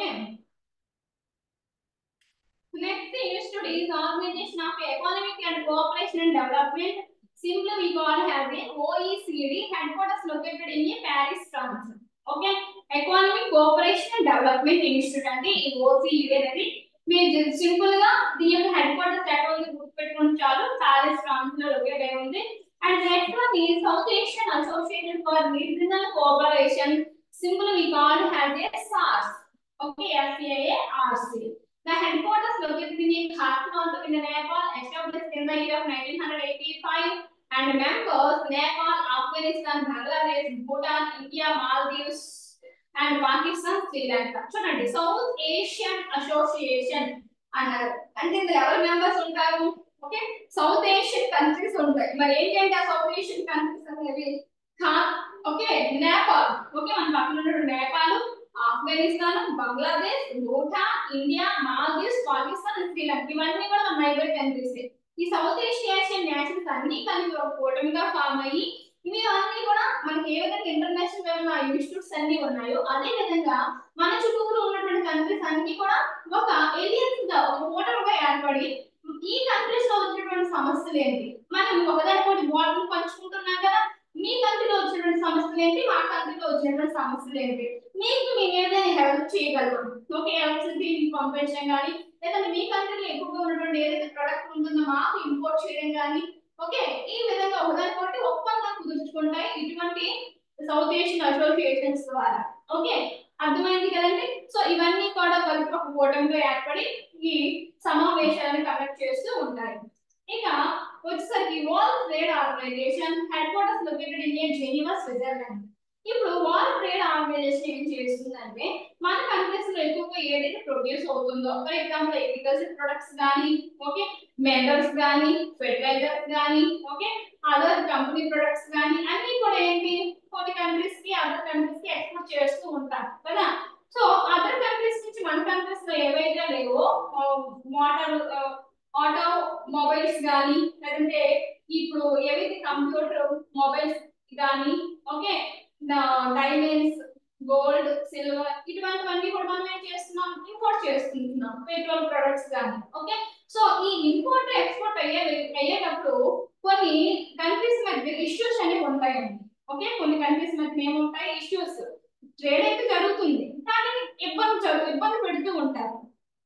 next institute is organization of economic and cooperation and development simply we call have a OECD headquarters located in a Paris France okay economic cooperation and development institute అంటే ఈ ఓసిఈడి అనేది మీరు simple గా దీని యొక్క headquarters ఎక్కడ ఉంది గుర్తుపెట్టుకుని చాలు ప్యారిస్ ఫ్రాన్స్ లో లొకేట్ అయి ఉంది అండ్ నెక్స్ట్ వన్ ఈ South Asian association for regional cooperation simple we call have a SAARC okay SARC The headquarters located in Kathmandu in Nepal, established in the year of 1985, and members Nepal, Afghanistan, Bangladesh, Bhutan, India, Maldives, and Pakistan, Sri Lanka. చూడండి South Asian association అన్నారు అంటే ఇందులో ఎవరు members ఉంటారు okay south Asian countries ఉంటాయి మరి ఏంటంటే ఆ సౌత్ ఏషియన్ కంట్రీస్ అనేవి ఓకే నేపాల్ ఓకే మన పక్కన ఉన్నటువంటి నేపాల్ ఆఫ్ఘనిస్తాన్ బంగ్లాదేశ్ భూటాన్ ఇండియా మాల్దీవ్స్ పాకిస్తాన్ శ్రీలంక ఇవన్నీ కూడా మన నైబర్ కంట్రీస్ ఈ సౌత్ ఈస్ట్ ఏషియన్ నేషన్స్ అన్ని కలిపి ఒక కూటమిగా ఫామ్ అయ్యి ఇవి అన్ని కూడా మనకి ఏ విధంగా ఇంటర్నేషనల్ లెవెల్ ఇన్స్టిట్యూట్స్ అన్ని ఉన్నాయో అదే విధంగా మన చుట్టూరు ఉన్నటువంటి కంట్రీస్ అన్ని కూడా ఒక ఏలియన్స్ గా ఒక కూటమిగా ఏర్పడి ఈ కంట్రీస్ లో వచ్చినటువంటి సమస్యలు ఏంటి మనం ఒకదానికోటి బోర్డర్ పంచుకుంటున్నాం కదా మీ కంట్రీలో వచ్చినటువంటి సమస్యలు ఏంటి మా కంట్రీలో వచ్చినటువంటి సమస్యలు ఏంటి మీకు మేము ఏదైనా హెల్ప్ చేయగలం ఓకే ఎలక్ట్రిసిటీ పంపించడం కానీ లేదంటే మీ కంట్రీలో ఎక్కువగా ఉన్నటువంటి ఏదైతే ప్రొడక్ట్ ఉంటుందో మాకు ఇంపోర్ట్ చేయడం కానీ ఓకే ఈ విధంగా ఒకదానికొకటి ఒప్పందం కుదుర్చుకుంటాయి ఇటువంటి సౌత్ ఏషియన్ అసోసియేషన్స్ ద్వారా ఓకే అర్థమైంది కదండి సో ఇవన్నీ కూడా కలిపి ఒక కూటమిగా ఏర్పడి ఈ సమావేశాలను కండక్ట్ చేస్తూ ఉంటాయి ఇక వచ్చేసరికి world trade organization headquarters located in Geneva Switzerland ఇప్పుడు వరల్డ్ ట్రేడ్ ఆర్గనైజేషన్ ఏం చేస్తుందంటే మన కంట్రీస్ లో ఎక్కువగా ఏదైతే ప్రొడ్యూస్ అవుతుందో ఫర్ ఎగ్జాంపుల్ అగ్రికల్చర్ ప్రొడక్ట్స్ కానీ ఓకే మెటల్స్ కానీ ఫెర్టిలైజర్స్ కానీ ఓకే అదర్ కంపెనీ ప్రొడక్ట్స్ కానీ అన్ని కూడా ఏంటి కొన్ని కంట్రీస్ కి అదర్ కంట్రీస్ కి ఎక్స్పోర్ట్ చేస్తూ ఉంటారు కదా సో అదర్ కంట్రీస్ నుంచి మన కంట్రీస్ లో ఏవైతే లేవో మోటార్ ఆటో మొబైల్స్ కానీ లేదంటే ఇప్పుడు ఏవైతే కంప్యూటర్ మొబైల్స్ కానీ ఓకే డైమండ్స్ గోల్డ్ సిల్వర్ ఇటువంటివన్నీ కూడా మనం ఏం చేస్తున్నాం ఇంపోర్ట్ చేసుకుంటున్నాం పెట్రోల్ ప్రొడక్ట్స్ కానీ ఓకే సో ఈ ఇంపోర్ట్ ఎక్స్పోర్ట్ అయ్యే అయ్యేటప్పుడు కొన్ని కంట్రీస్ మధ్య ఇష్యూస్ అనేవి ఉంటాయండి ఓకే కొన్ని కంట్రీస్ మధ్య ఏముంటాయి ఇష్యూస్ ట్రేడ్ అయితే జరుగుతుంది కానీ ఇబ్బంది జరుగు ఇబ్బంది పెడుతూ ఉంటారు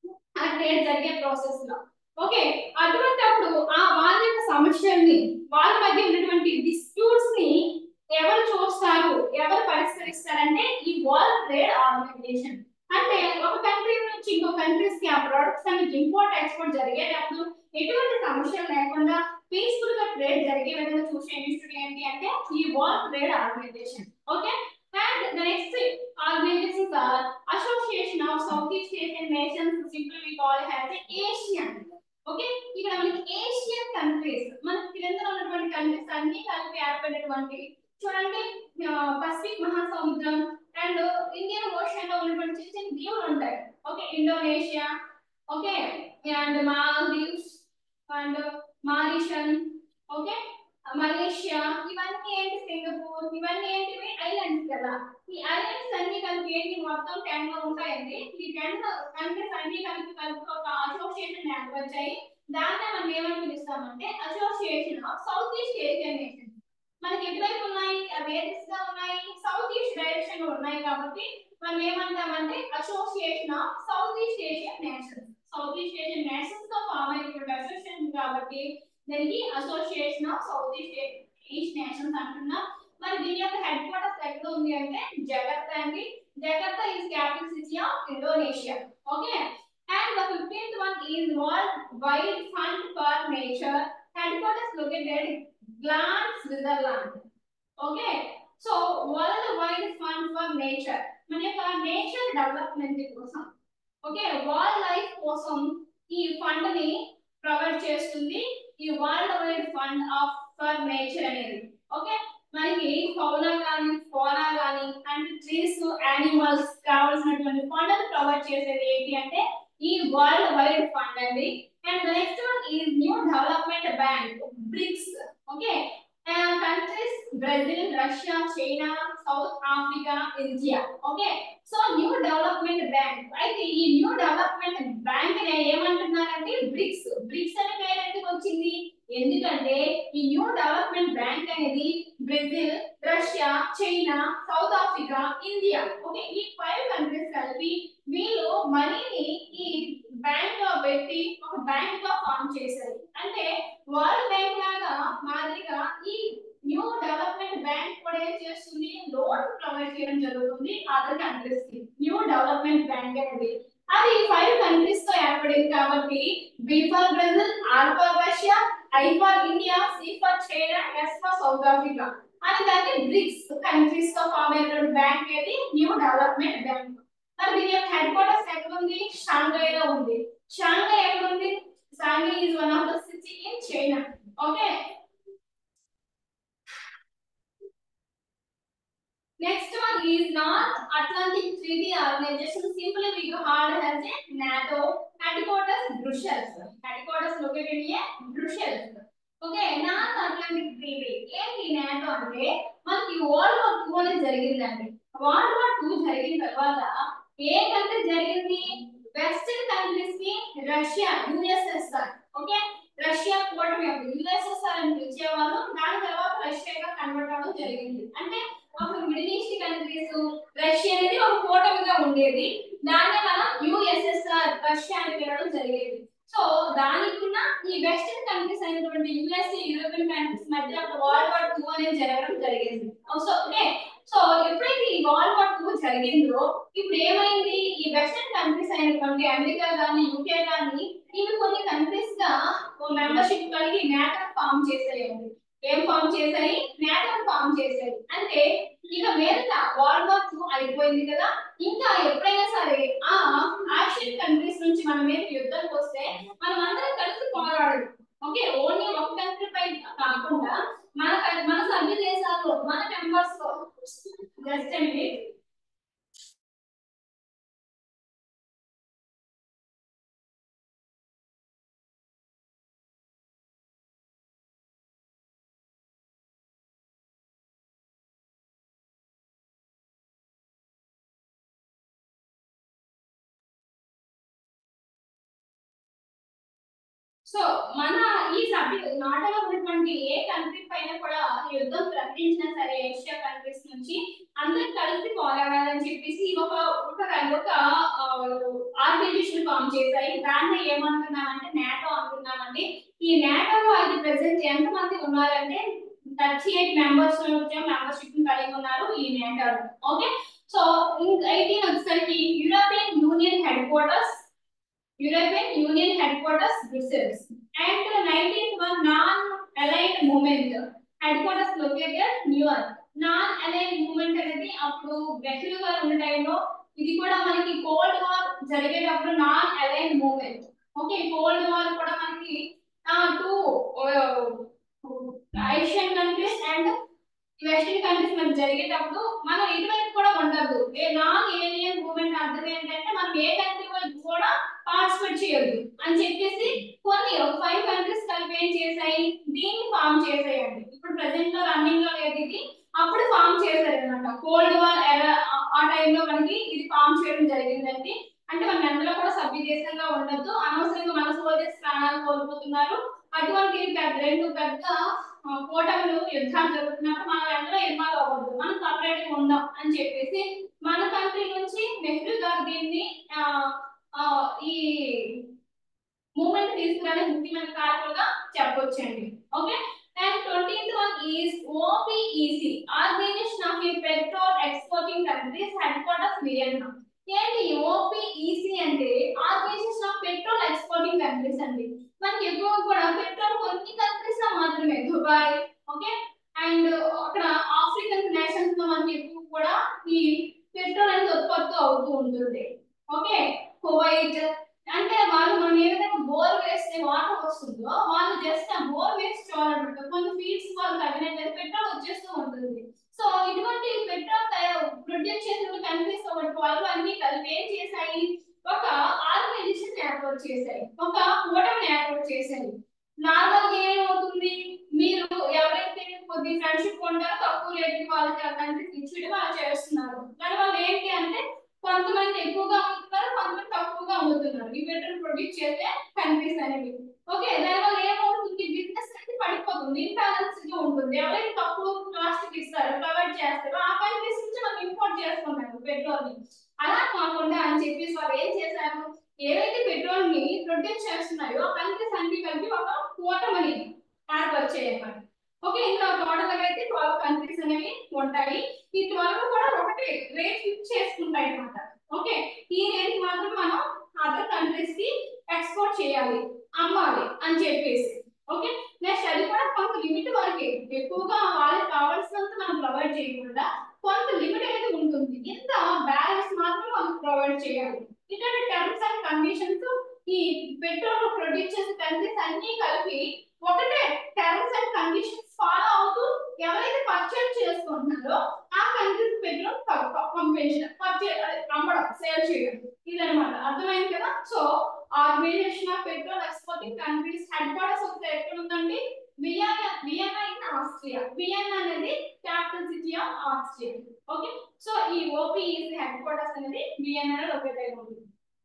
ఆ ట్రేడ్ జరిగే ప్రాసెస్ లో ఓకే అటువంటప్పుడు ఆ వాళ్ళ యొక్క సమస్యల్ని వాళ్ళ మధ్య ఉన్నటువంటి డిస్ప్యూట్స్ ని ఎవరు చూస్తారు ఎవరు పరిష్కరిస్తారంటే ఈ వరల్డ్ ట్రేడ్ ఆర్గనైజేషన్ అంటే ఒక కంట్రీ నుంచి ఇంకో కంట్రీస్ కి ఆ ప్రొడక్ట్స్ అనేది ఇంపోర్ట్ ఎక్స్పోర్ట్ జరిగేటప్పుడు ఎటువంటి సమస్యలు లేకుండా పీస్ఫుల్ గా ట్రేడ్ జరిగే విధంగా చూసే ఇన్స్టిట్యూట్ ఏంటి అంటే ఈ world trade organization okay and the next organizations are association of south east Asian nations simple we call has ASEAN okay ఇక్కడ మనకి ఏషియన్ కంట్రీస్ మనకి క్రింద ఉన్నటువంటి కంట్రీస్ అన్ని కలిపి ఏర్పడినటువంటి చూడండి పసిఫిక్ మహాసముద్రం అండ్ ఇండియన్ ఓషన్ లో ఉన్నటువంటి చిన్న చిన్న దీవులు ఉంటాయి okay Indonesia okay and Maldives and Mauritius okay Malaysia ఇవన్నీ ఏంటి సింగపూర్ ఇవన్నీ ఏంటివి ఐలాండ్స్ కదా ఈ ఐలాండ్స్ అన్ని కలిపి ఏంటి మొత్తం టెన్ గా ఉంటాయండి ఈ టెన్ కంట్రీస్ అన్ని కలిపి కలిపి ఒక అసోసియేషన్ ఏర్పరిచాయి దాన్నే మనం ఏమని పిలుస్తామంటే association of south east Asian nations మనకి ఎటువైపు ఉన్నాయి అవి ఏ దిశగా ఉన్నాయి సౌత్ ఈస్ట్ డైరెక్షన్ లో ఉన్నాయి కాబట్టి మనం ఏమంటామంటే association of south east Asian nations south east Asian nations తో ఫామ్ అయినటువంటి అసోసియేషన్ కాబట్టి దీనికి association of south east east nations అంటున్నాం మరి దీని యొక్క హెడ్ క్వార్టర్స్ ఎక్కడ ఉంది అంటే జగర్తా అండి Jakarta is capital city of Indonesia okay and the fifteenth one is world wide fund for nature headquarters located Gland Switzerland okay so world wide fund for nature మన యొక్క nature development కోసం okay wildlife కోసం ఈ fund ని provide చేస్తుంది ఈ world wide fund of for nature అనేది okay మనకి ఫౌనా కానీ ఫోనా కానీ అండ్ ట్రీస్ యానిమల్స్ కావాల్సినటువంటి ఫండ్ ప్రొవైడ్ చేసేది ఏంటి అంటే ఈ వరల్డ్ వైడ్ ఫండ్ అండి and next one is new development bank BRICS okay countries Brazil Russia China south Africa India okay so new development bank అయితే ఈ న్యూ డెవలప్మెంట్ బ్యాంక్ ఏమంటున్నారంటే BRICS BRICS అనే పేరు ఎందుకు వచ్చింది ఎందుకంటే ఈ న్యూ డెవలప్మెంట్ బ్యాంక్ అనేది Brazil Russia China south Africa India okay ఈ ఫైవ్ కంట్రీస్ కలిపి వీళ్ళు మనీని ఈ బ్యాంక్ లో పెట్టి ఒక బ్యాంక్ గా ఫామ్ చేశారు అంటే వరల్డ్ బ్యాంక్ లాగా మాదిరిగా ఈ న్యూ డెవలప్మెంట్ బ్యాంక్ కూడా ఏం చేస్తుంది లోన్ ప్రొవైడ్ చేయడం జరుగుతుంది అదర్ కంట్రీస్ కి న్యూ డెవలప్మెంట్ బ్యాంక్ అనేది అది ఫైవ్ కంట్రీస్ తో ఏర్పడింది కాబట్టి B for Brazil R for Russia I for India C for China S for south Africa అని దాన్ని బ్రిక్స్ కంట్రీస్ తో ఫామ్ అయిన బ్యాంక్ ఏది న్యూ డెవలప్మెంట్ బ్యాంక్ మరి దీని యొక్క హెడ్ క్వార్టర్స్ ఎక్కడ ఉంది షాంఘై లో ఉంది షాంఘై ఎక్కడ ఉంది Shanghai is one of the city in China okay Next one is North Atlantic Treaty Organization. Simply we call as a NATO. Headquarters Brussels. Headquarters located in Brussels. Okay north Atlantic treaty ఏంటి NATO అంటే మనకి world war two అనేది జరిగిందండి world war two జరిగిన తర్వాత ఏ country జరిగింది western countries కి రష్యా యుఎస్ఎస్ఆర్ ఓకే రష్యా కూటమి యుఎస్ఎస్ఆర్ అని పిలిచేవాళ్ళు దాని తర్వాత రష్యాగా కన్వర్ట్ అవ్వడం జరిగింది అంటే అప్పుడు మిడిల్ ఈస్ట్ కంట్రీస్ రష్యా అనేది ఒక కూటమిగా ఉండేది దాన్ని మనం యుఎస్ఎస్ఆర్ రష్యా అని పిలవడం జరిగేది సో దానికున్న ఈ వెస్టర్న్ కంట్రీస్ అయినటువంటి యుఎస్ఏ యూరోపియన్ కంట్రీస్ మధ్య వరల్డ్ వార్ టూ అనేది జరగడం జరిగింది సో ఓకే సో ఎప్పుడైతే ఈ వరల్డ్ వార్ టూ జరిగిందో ఇప్పుడు ఏమైంది ఈ వెస్టర్న్ కంట్రీస్ అయినటువంటి అమెరికా కానీ యూకే కానీ ఇవి కొన్ని కంట్రీస్ గా మెంబర్షిప్ కలిగి నేటో ఫామ్ చేసేయండి ఏం ఫామ్ చేశాయి నేటో ఫామ్ చేశాయి అంటే ఇక మీదట వరల్డ్ వార్ టూ అయిపోయింది కదా ఇంకా ఎప్పుడైనా సరే ఆ ఆసియన్ కంట్రీస్ నుంచి మన మీద యుద్ధానికి వస్తే మనం అందరం కలిసి పోరాడదు ఓకే ఓన్లీ ఒక కంట్రీ పై కాకుండా మన కం- మన సభ్య దేశాల్లో మన మెంబర్స్ జస్ట్ అండి సో మన ఈ సభ్యు నాటలో ఉన్నటువంటి ఏ కంట్రీ పైన కూడా యుద్ధం ప్రకటించినా సరే ఏషియా కంట్రీస్ నుంచి అందరూ కలిసి పోరాడాలని చెప్పేసి ఒక ఒక ఒక ఆర్గనైజేషన్ ఫామ్ చేశాయి దాన్ని ఏమంటున్నామంటే నాటో అంటున్నామండి ఈ నాటోలో అయితే ప్రెసెంట్ ఎంత మంది ఉన్నారంటే థర్టీ ఎయిట్ మెంబర్స్ మెంబర్షిప్ కలిగి ఉన్నారు ఈ నాటో ఓకే సో ఎయిటీన్ వచ్చేసరికి European union headquarters European Union headquarters Brussels and the 19th one non-aligned movement headquarters located New York. Non align movement అనేది అప్పుడు నెహ్రూ గారు ఉన్న టైంలో ఇది కూడా మనకి కోల్డ్ వార్ జరిగేటప్పుడు non align movement okay cold war కూడా మనకి two Asian countries and western countries మనకి జరిగేటప్పుడు మనం ఇటువైపు కూడా ఉండదు ఏ నాన్ ఏలియన్ మూమెంట్ అర్థం ఏంటంటే మనం ఏ కంట్రీ వైపు కూడా పార్టిసిపేట్ చేయొద్దు అని చెప్పేసి కొన్ని ఫైవ్ కంట్రీస్ కలిపి ఏం చేశాయి దీన్ని ఫామ్ చేసాయండి ఇప్పుడు ప్రెసెంట్ లో రన్నింగ్ లో లేదు ఇది అప్పుడు ఫామ్ చేశారు అనమాట కోల్డ్ వార్ ఎరా ఆ టైంలో మనకి ఇది ఫామ్ చేయడం జరిగిందండి అంటే మనం అందులో కూడా సభ్య దేశంగా ఉండొద్దు అనవసరంగా మన సోల్జర్స్ ప్రాణాలు కోల్పోతున్నారు అటువంటి పెద్ద రెండు పెద్ద ఆ, కూటములు యుద్ధాలు జరుగుతున్నప్పుడు మనం అందులో ఇన్వాల్వ్ అవ్వద్దు మనం సపరేట్ గా ఉందాం అని చెప్పేసి మన కంట్రీ నుంచి నెహ్రూ గారు దీన్ని ఆ, ఆ, ఈ మూమెంట్ తీసుకురాని ముఖ్యమైన కారకులుగా చెప్పొచ్చండి okay and twentieth one is OPEC organisation of a petrol exporting countries headquarters Vienna ఏంటి ఓపీఈసి అంటే organisation of petrol exporting countries అండి మనకి ఎక్కువ కూడా పెట్రోల్ కొన్ని కంట్రీస్ లో మాత్రమే దుబాయ్ ఓకే అండ్ అక్కడ ఆఫ్రికన్ నేషన్స్ లో మనకి ఎక్కువ కూడా ఈ పెట్రోల్ అనేది ఉత్పత్తి అవుతూ ఉంటుంది ఓకే కువైట్ అంటే వాళ్ళు మనం ఏ విధంగా బోర్ వేస్తే వాటర్ వస్తుందో వాళ్ళు జస్ట్ ఆ బోర్ వేసి చూడాలన్నమాట కొన్ని ఫీల్డ్స్ వాళ్ళు తగినట్లయితే పెట్రోల్ వచ్చేస్తూ ఉంటుంది సో ఇటువంటి పెట్రోల్ ప్రొడ్యూస్ చేసిన కంట్రీస్ ఒకటి వాళ్ళు అన్ని కలిపి ఏం చేశాయి ఒక ఆర్గనైజేషన్ ఏర్పాటు చేశాయి ఒక కూటమిని ఏర్పాటు చేశాయి నార్మల్ గా ఏమవుతుంది మీరు ఎవరైతే కొద్ది ఫ్రెండ్షిప్ ఉంటారో తక్కువ రేటు వాళ్ళకి ఆ కంట్రీకి ఇచ్చి వాళ్ళు చేస్తున్నారు దాని వల్ల ఏంటి అంటే కొంతమంది ఎక్కువగా అమ్ముతున్నారు కొంతమంది తక్కువగా అమ్ముతున్నారు ఈ పెట్రోల్ ప్రొడ్యూస్ చేసే కంట్రీస్ అనేవి ఓకే దానివల్ల ఏమవుతుంది బిజినెస్ అనేది పడిపోతుంది ఇంబ్యాలెన్స్ గా ఉంటుంది ఎవరైతే తక్కువ కాస్ట్ ఇస్తారో ప్రొవైడ్ చేస్తారో ఆ కంట్రీస్ నుంచి మనం ఇంపోర్ట్ చేసుకుంటాము పెట్రోల్ ని అలా కాకుండా అని చెప్పేసి వాళ్ళు ఏం చేశారు ఏవైతే పెట్రోల్ ని ప్రొడ్యూస్ చేస్తున్నాయో ఆ కంట్రీస్ అన్ని కలిపి ఒక కూటమిని ఏర్పాటు చేయాలి ఓకే ఇందులో టోటల్ గా అయితే ట్వెల్వ్ కంట్రీస్ అనేవి ఉంటాయి ఈ ట్వెల్వ్ కూడా ఒకటి రేట్ ఫిక్స్ చేసుకుంటాయి అన్నమాట ఓకే ఈ రేట్ మాత్రం మనం అదర్ కంట్రీస్ కి ఎక్స్పోర్ట్ చేయాలి అమ్మాలి అని చెప్పేసి ఓకే నెక్స్ట్ అది కూడా కొంత లిమిట్ వరకే ఎక్కువగా వాళ్ళకి కావాల్సినంత మనం ప్రొవైడ్ చేయకుండా కొంత లిమిట్ అనేది ఉంటుంది ఇంత బ్యాలెన్స్ మాత్రం మనం ప్రొవైడ్ చేయాలి ఇటువంటి టర్మ్స్ అండ్ కండిషన్స్ ఈ పెట్రోల్ ప్రొడ్యూస్ చేసే కంట్రీస్ అన్ని కలిపి ఒకటే టర్మ్స్ అండ్ కండిషన్స్ ఫాలో అవుతూ ఎవరైతే పర్చేజ్ చేసుకుంటున్నారో ఆ కంట్రీస్ పెట్రోల్ పంపించడం పర్చేజ్ అమ్మడం సేల్ చేయడం ఇదన్నమాట అర్థమైంది కదా so organisation of petrol exporting countries headquarters ఒకటి ఎక్కడ ఉందండి Vienna Vienna in Austria Vienna అనేది capital city of Austria okay so ఈ ఓపీఈసీ హెడ్ క్వార్టర్స్ అనేది వియన్నాలో లొకేట్ అయి ఉంది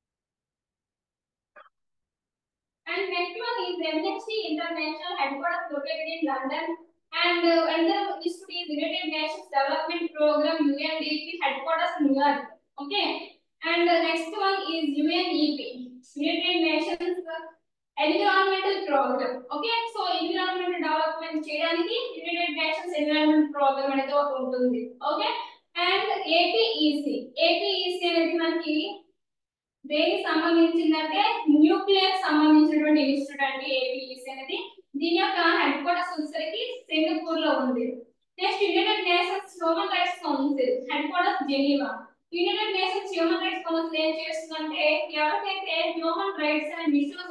And next one is MNC International Headquarters located in London. And uh, another institute is United Nations Development Program UNDP headquarters New York. Okay. And the next one is UNEP, United Nations Environmental Program. Okay. So environmental development చేయడానికి United Nations Environment Program అనేది ఒకటి ఉంటుంది. Okay. And APEC. APEC అనేది మనకి దేనికి సంబంధించిందంటే nuclear సంబంధించినటువంటి institute అండి ఏపీఈసీ అనేది దీని యొక్క హెడ్ క్వార్టర్స్ వచ్చేసరికి సింగపూర్ లో ఉంది next United Nations human rights council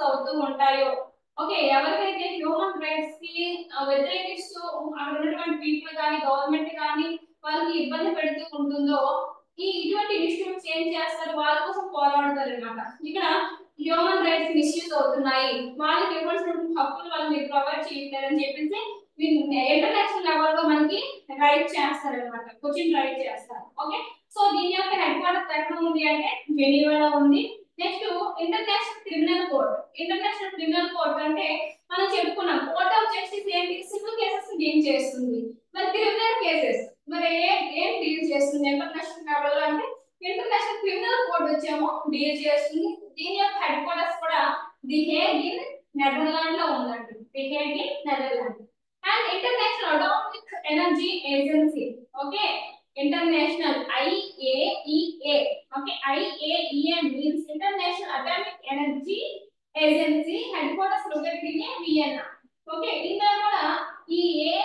అవుతూ ఉంటాయో ఓకే ఎవరికైతే హ్యూమన్ రైట్స్ కి ఆ, వ్యతిరేకిస్తూ అక్కడ ఉన్నటువంటి పీపుల్ కానీ గవర్నమెంట్ కానీ వాళ్ళకి ఇబ్బంది పెడుతూ ఉంటుందో ఈ ఇటువంటి ఇన్స్టిట్యూట్స్ ఏం చేస్తారు వాళ్ళ కోసం పోరాడతారు అనమాట ఇక్కడ హ్యూమన్ రైట్స్ మిస్యూజ్ అవుతున్నాయి వాళ్ళకి ఇవ్వాల్సినటువంటి హక్కులు వాళ్ళు మీరు ప్రొవైడ్ చేయట్లేదని చెప్పేసి ఇంటర్నేషనల్ లెవెల్ లో మనకి రైట్ చేస్తారు అనమాట క్వశ్చన్ రైట్ చేస్తారు ఓకే సో దీని యొక్క హెడ్ క్వార్టర్స్ ఎక్కడ ఉంది అంటే జెనీవాలో ఉంది next international criminal court international criminal court అంటే మనం చెప్పుకున్నాం కోర్ట్ ఆఫ్ జస్టిస్ ఏంటి సివిల్ కేసెస్ డీల్ చేస్తుంది మరి క్రిమినల్ కేసెస్ మరి ఏ ఏం డీల్ చేస్తుంది ఇంటర్నేషనల్ లెవెల్ లో అంటే ఇంటర్నేషనల్ క్రిమినల్ కోర్ట్ వచ్చేమో డీల్ చేస్తుంది దీని యొక్క హెడ్ క్వార్టర్స్ కూడా ది హేగ్ ఇన్ నెదర్లాండ్ లో ఉందండి the Hague in Netherland and international atomic energy agency okay international IAEA okay IAEA means international atomic energy agency headquarters located in Vienna okay ఇంకా కూడా ఈ ఏ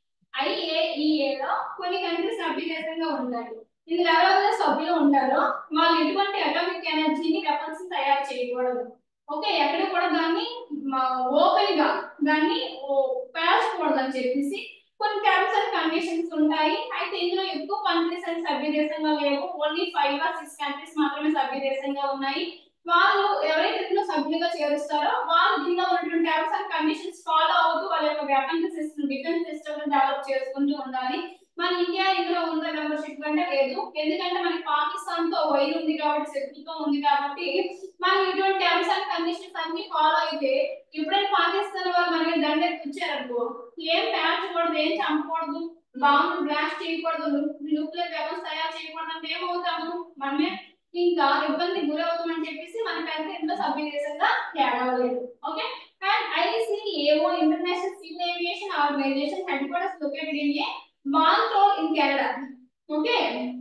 IAEA లో కొన్ని countries సభ్యదేశంగా ఉంటాయి ఇందులో ఎవరెవరైతే సభ్యులు ఉంటారో వాళ్ళు ఎటువంటి అటామిక్ ఎనర్జీని వెపన్స్ తయారు చేయకూడదు ఓకే ఎక్కడ కూడా దాన్ని ఓపెన్ గా దాన్ని పేర్చకూడదు అని చెప్పేసి కొన్ని టర్మ్స్ అండ్ కండిషన్స్ ఉంటాయి అయితే ఇందులో ఎక్కువ కంట్రీస్ అండ్ సభ్య దేశంగా లేవు only five or six countries మాత్రమే సభ్య దేశంగా ఉన్నాయి వాళ్ళు ఎవరైతే ఇందులో సభ్యులుగా చేరుస్తారో వాళ్ళు దీనిలో ఉన్నటువంటి టర్మ్స్ అండ్ కండిషన్స్ ఫాలో అవుతూ వాళ్ళ యొక్క weapon system defence system develop చేసుకుంటూ ఉండాలి మన ఇండియా ఇందులో ఉందా మెంబర్షిప్ కంటే లేదు ఎందుకంటే మనకి పాకిస్తాన్ తో వైర్ ఉంది కాబట్టి శత్రుత్వం ఉంది కాబట్టి మనం ఇటువంటి టర్మ్స్ అండ్ కండిషన్స్ అన్ని ఫాలో అయితే ఎప్పుడైనా పాకిస్తాన్ వాళ్ళు మన మీద దండెత్తి వచ్చారనుకో ఏం పేర్చకూడదు ఏం చంపకూడదు బాంబులు బ్లాస్ట్ చేయకూడదు న్యూక్లియర్ వెపన్స్ తయారు చేయకూడదు అంటే ఏమవుతాము మనమే ఇంకా ఇబ్బంది గురవుతామని చెప్పేసి మన పెద్ద ఇంట్లో సభ్య దేశంగా తేడవలేదు okay and ICAO international civil aviation organisation headquarters located in a Montreal in Canada okay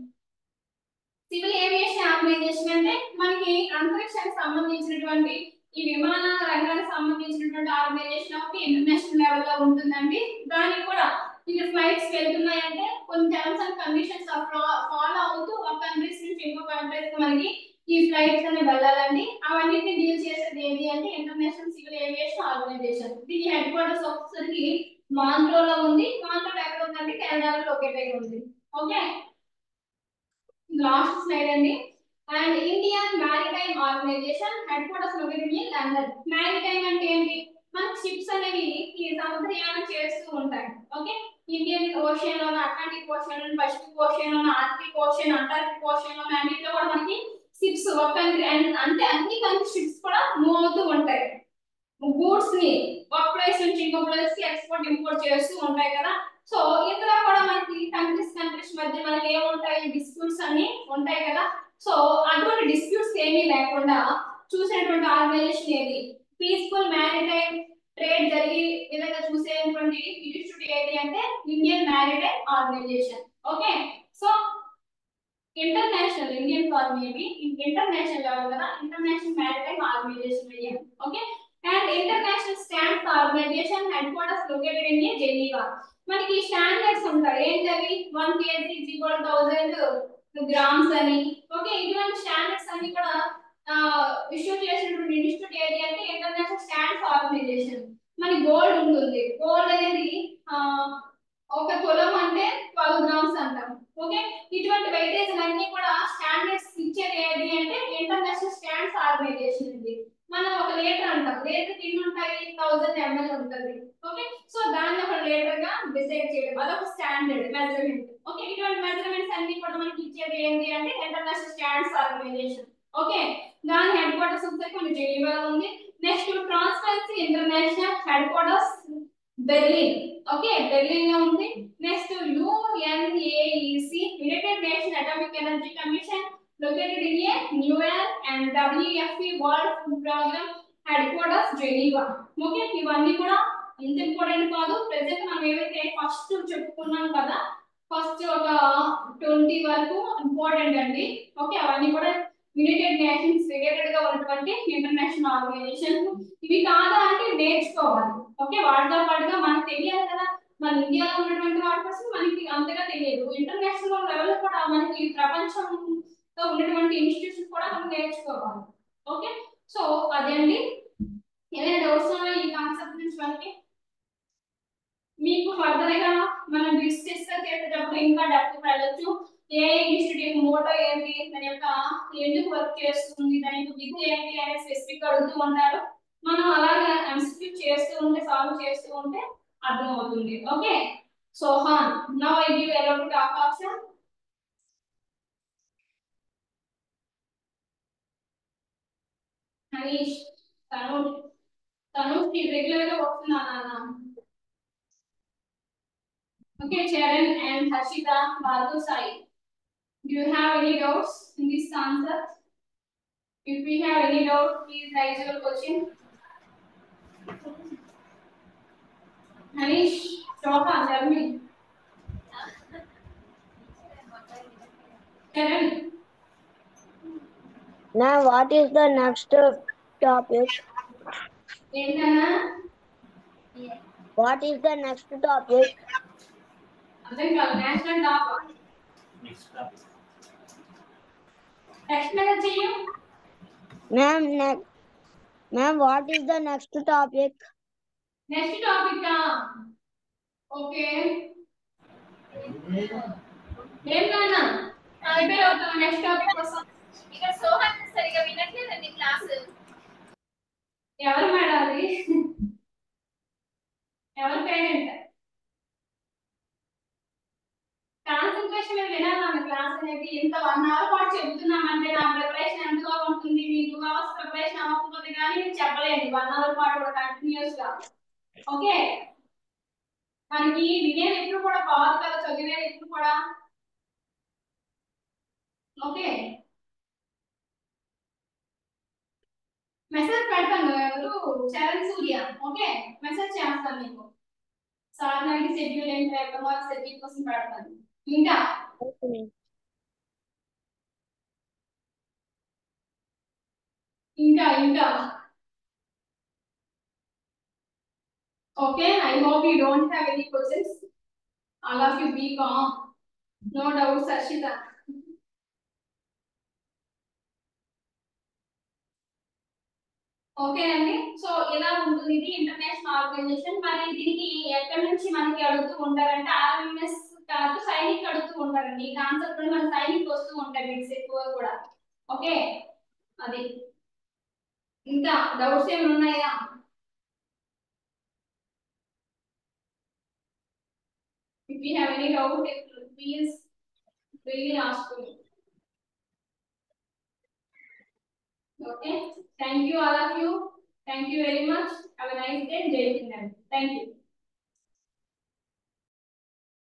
civil aviation organisation అంటే మనకి అంతరిక్షానికి సంబంధించినటువంటి ఈ విమాన రంగానికి సంబంధించినటువంటి ఆర్గనైజేషన్ ఒకటి ఇంటర్నేషనల్ లెవెల్ లో ఉంటుందండి దానికి కూడా ఇక్కడ ఫ్లైట్స్ వెళ్తున్నాయంటే కొన్ని టర్మ్స్ అండ్ కండిషన్స్ ఫాలో అవుతూ ఒక కంట్రీస్ నుంచి ఇంకో కంట్రీస్ కి మనకి ఈ ఫ్లైట్స్ అనేవి వెళ్ళాలండి అవన్నిటిని డీల్ చేసేది ఏంటి అంటే ఇంటర్నేషనల్ సివిల్ ఏవియేషన్ ఆర్గనైజేషన్ దీని హెడ్ క్వార్టర్స్ వచ్చేసరికి మాంట్రోలో ఉంది మాంట్రోలో ఎక్కడ ఉందంటే కెనడాలో లొకేట్ అయి ఉంది ఓకే లాస్ట్ స్లైడ్ అండి and Indian maritime organisation headquarters located in London maritime అంటే ఏంటి మనకి షిప్స్ అనేవి ఈ సముద్రయానం చేస్తూ ఉంటాయి ఓకే ఇండియన్ ఓషన్ లోన అట్లాంటిక్ ఓషన్ లోన పసిఫిక్ ఓషన్ లోన ఆర్టిక్ ఓషన్ అంటార్టిక్ ఓషన్ లోన అన్నిట్లో కూడా మనకి షిప్స్ ఒక కంట్రీ అంటే అన్ని కంట్రీ షిప్స్ కూడా మూవ్ అవుతూ ఉంటాయి గూడ్స్ ని ఒక ప్లేస్ నుంచి ఇంకో ప్లేస్ కి ఎక్స్పోర్ట్ ఇంపోర్ట్ చేస్తూ ఉంటాయి కదా సో ఇందులో కూడా మనకి కంట్రీస్ కంట్రీస్ మధ్య మనకి ఏముంటాయి డిస్ప్యూట్స్ అన్ని ఉంటాయి కదా సో అటువంటి డిస్ప్యూట్స్ ఏమీ లేకుండా చూసేటువంటి ఆర్గనైజేషన్ ఏది పీస్ఫుల్ మ్యారిటైమ్ ట్రేడ్ జరిగి విధంగా చూసేటువంటి ఇన్స్టిట్యూట్ ఏది అంటే Indian maritime organisation okay so international Indian far maybe international level కదా ఇంటర్నేషనల్ మ్యారిటైమ్ ఆర్గనైజేషన్ అయ్యాం okay and international stands organisation headquarters located in Geneva మనకి స్టాండర్డ్స్ ఉంటాయి ఏంటవి one kg equal thousand grams అని okay ఇటువంటి standards అన్ని కూడా issue చేసినటువంటి ఇన్స్టిట్యూట్ ఏది అంటే ఇంటర్నేషనల్ స్టాండ్స్ ఆర్గనైజేషన్ మరి గోల్డ్ ఉంటుంది గోల్డ్ అనేది ఆ, ఒక తులం అంటే ట్వెల్వ్ గ్రామ్స్ అంటాం ఓకే ఇటువంటి వెయిటేజ్ అన్ని కూడా స్టాండర్డ్స్ ఇచ్చేది ఏది అంటే ఇంటర్నేషనల్ స్టాండ్స్ ఆర్గనైజేషన్ ఇది మనం ఒక లీటర్ అంటాం లీటర్ ఎన్ని ఉంటాయి థౌసండ్ ఎంఎల్ ఉంటుంది ఓకే సో దాన్ని ఒక లీటర్ గా డిసైడ్ చేయడం అదొక స్టాండర్డ్ మెజర్మెంట్ ఓకే ఇటువంటి మెజర్మెంట్స్ అన్ని కూడా మనకి ఇచ్చేది ఏంటి అంటే ఇంటర్నేషనల్ స్టాండ్స్ ఆర్గనైజేషన్ ఓకే దాని హెడ్ క్వార్టర్స్ వచ్చేసి మన జెనీవా ఉంది next transparency international headquarters Berlin okay Berlin లో ఉంది నెక్స్ట్ UNAEC United Nation atomic energy commission located in a New York and WFP World Food Program headquarters Geneva. Okay ఇవన్నీ కూడా ఇంత ఇంపార్టెంట్ కాదు ప్రెసెంట్ మనం ఏవైతే ఫస్ట్ చెప్పుకున్నాం కదా ఫస్ట్ ఒక ట్వంటీ వరకు ఇంపార్టెంట్ అండి ఓకే అవన్నీ కూడా యునైటెడ్ నేషన్స్ రిలేటెడ్ గా ఉన్నటువంటి ఇంటర్నేషనల్ ఆర్గనైజేషన్ ఇవి కాదా అంటే నేర్చుకోవాలి ఓకే వాటితో పాటుగా మనకు తెలియాలి కదా మన ఇండియాలో ఉన్నటువంటి వాటి కోసం మనకి అంతగా తెలియదు ఇంటర్నేషనల్ లెవెల్ కూడా మనకి ప్రపంచం తో ఉన్నటువంటి ఇన్స్టిట్యూషన్ కూడా మనం నేర్చుకోవాలి ఓకే సో అదే అండి డౌట్స్ ఉన్నాయి ఈ కాన్సెప్ట్ నుంచి మనకి మీకు ఫర్దర్ గా మనం డిస్కస్ చేసేటప్పుడు ఇంకా డెప్త్ వెళ్ళొచ్చు ఏ ఇన్స్టిట్యూట్ మోటో ఏంటి దాని యొక్క ఎందుకు వర్క్ చేస్తుంది దాని యొక్క విధి ఏంటి అనేది స్పెసిఫిక్ అడుగుతూ ఉంటారు మనం అలాగే ఎంసీక్యూ చేస్తూ ఉంటే సాల్వ్ చేస్తూ ఉంటే అర్థమవుతుంది ఓకే సో హాన్ now I give allowed to talk option Harish తను తను రెగ్యులర్ గా వస్తున్నా నాన్న okay Charan and Harshita Bhargav Sai do you have any doubts in this answer if we have any doubt please raise your question harish shobha tell me charan Now, what is the next topic? ఏంటన్నా What is the next topic? అర్థం కాదు national top Next topic. Next మీద చెయ్యి Ma'am, ne- ma'am, what is the next topic? Next topic okay ఏం నాన్న prepare అవుతాం next topic కోసం ఇక్కడ సోహన్ సరిగా వినట్లేదండి క్లాస్ ఎవరు మేడం అది ఎవరి పేరెంట్ కాన్సన్ట్రేషన్ మీద వినాలన్న క్లాస్ అనేది ఇంత వన్ అవర్ పాటు చెబుతున్నామంటే నా ప్రిపరేషన్ ఎంతగా ఉంటుంది మీ టూ అవర్స్ ప్రిపరేషన్ అవ్వకపోతే కానీ నేను చెప్పలేను వన్ అవర్ పాటు కూడా కంటిన్యూస్ గా ఓకే మనకి వినేది ఎప్పుడు కూడా కాదు కదా చదివేది ఎప్పుడు కూడా ఓకే మెసేజ్ పెడతాను ఎవరు చరణ్ సూర్య ఓకే మెసేజ్ చేస్తాను నీకు సార్ నాకు షెడ్యూల్ ఏంటి ఎక్కడ షెడ్యూల్ కోసం పెడతాను ఇంకా Okay. ఇంకా ఇంకా okay I hope you don't have any questions all of you be calm no doubts Harshita okay అండి సో ఇలా ఉంటుంది ఇది ఇంటర్నేషనల్ ఆర్గనైజేషన్ మరి దీనికి ఎక్కడి నుంచి మనకి అడుగుతూ ఉంటారంటే ఆర్ఎంఎస్ కాదు సైనిక్ అడుగుతూ ఉంటారండి ఈ కాన్సెప్ట్ నుండి మన సైనిక్ వస్తూ ఉంటాయి బిట్స్ ఎక్కువ కూడా ఓకే అది ఇంకా డౌట్స్ ఏమైనా ఉన్నాయా If you have any doubt, please really ask me. Okay. Thank you all of you. Thank you very much. Have a nice day. Jai Hind. Thank you.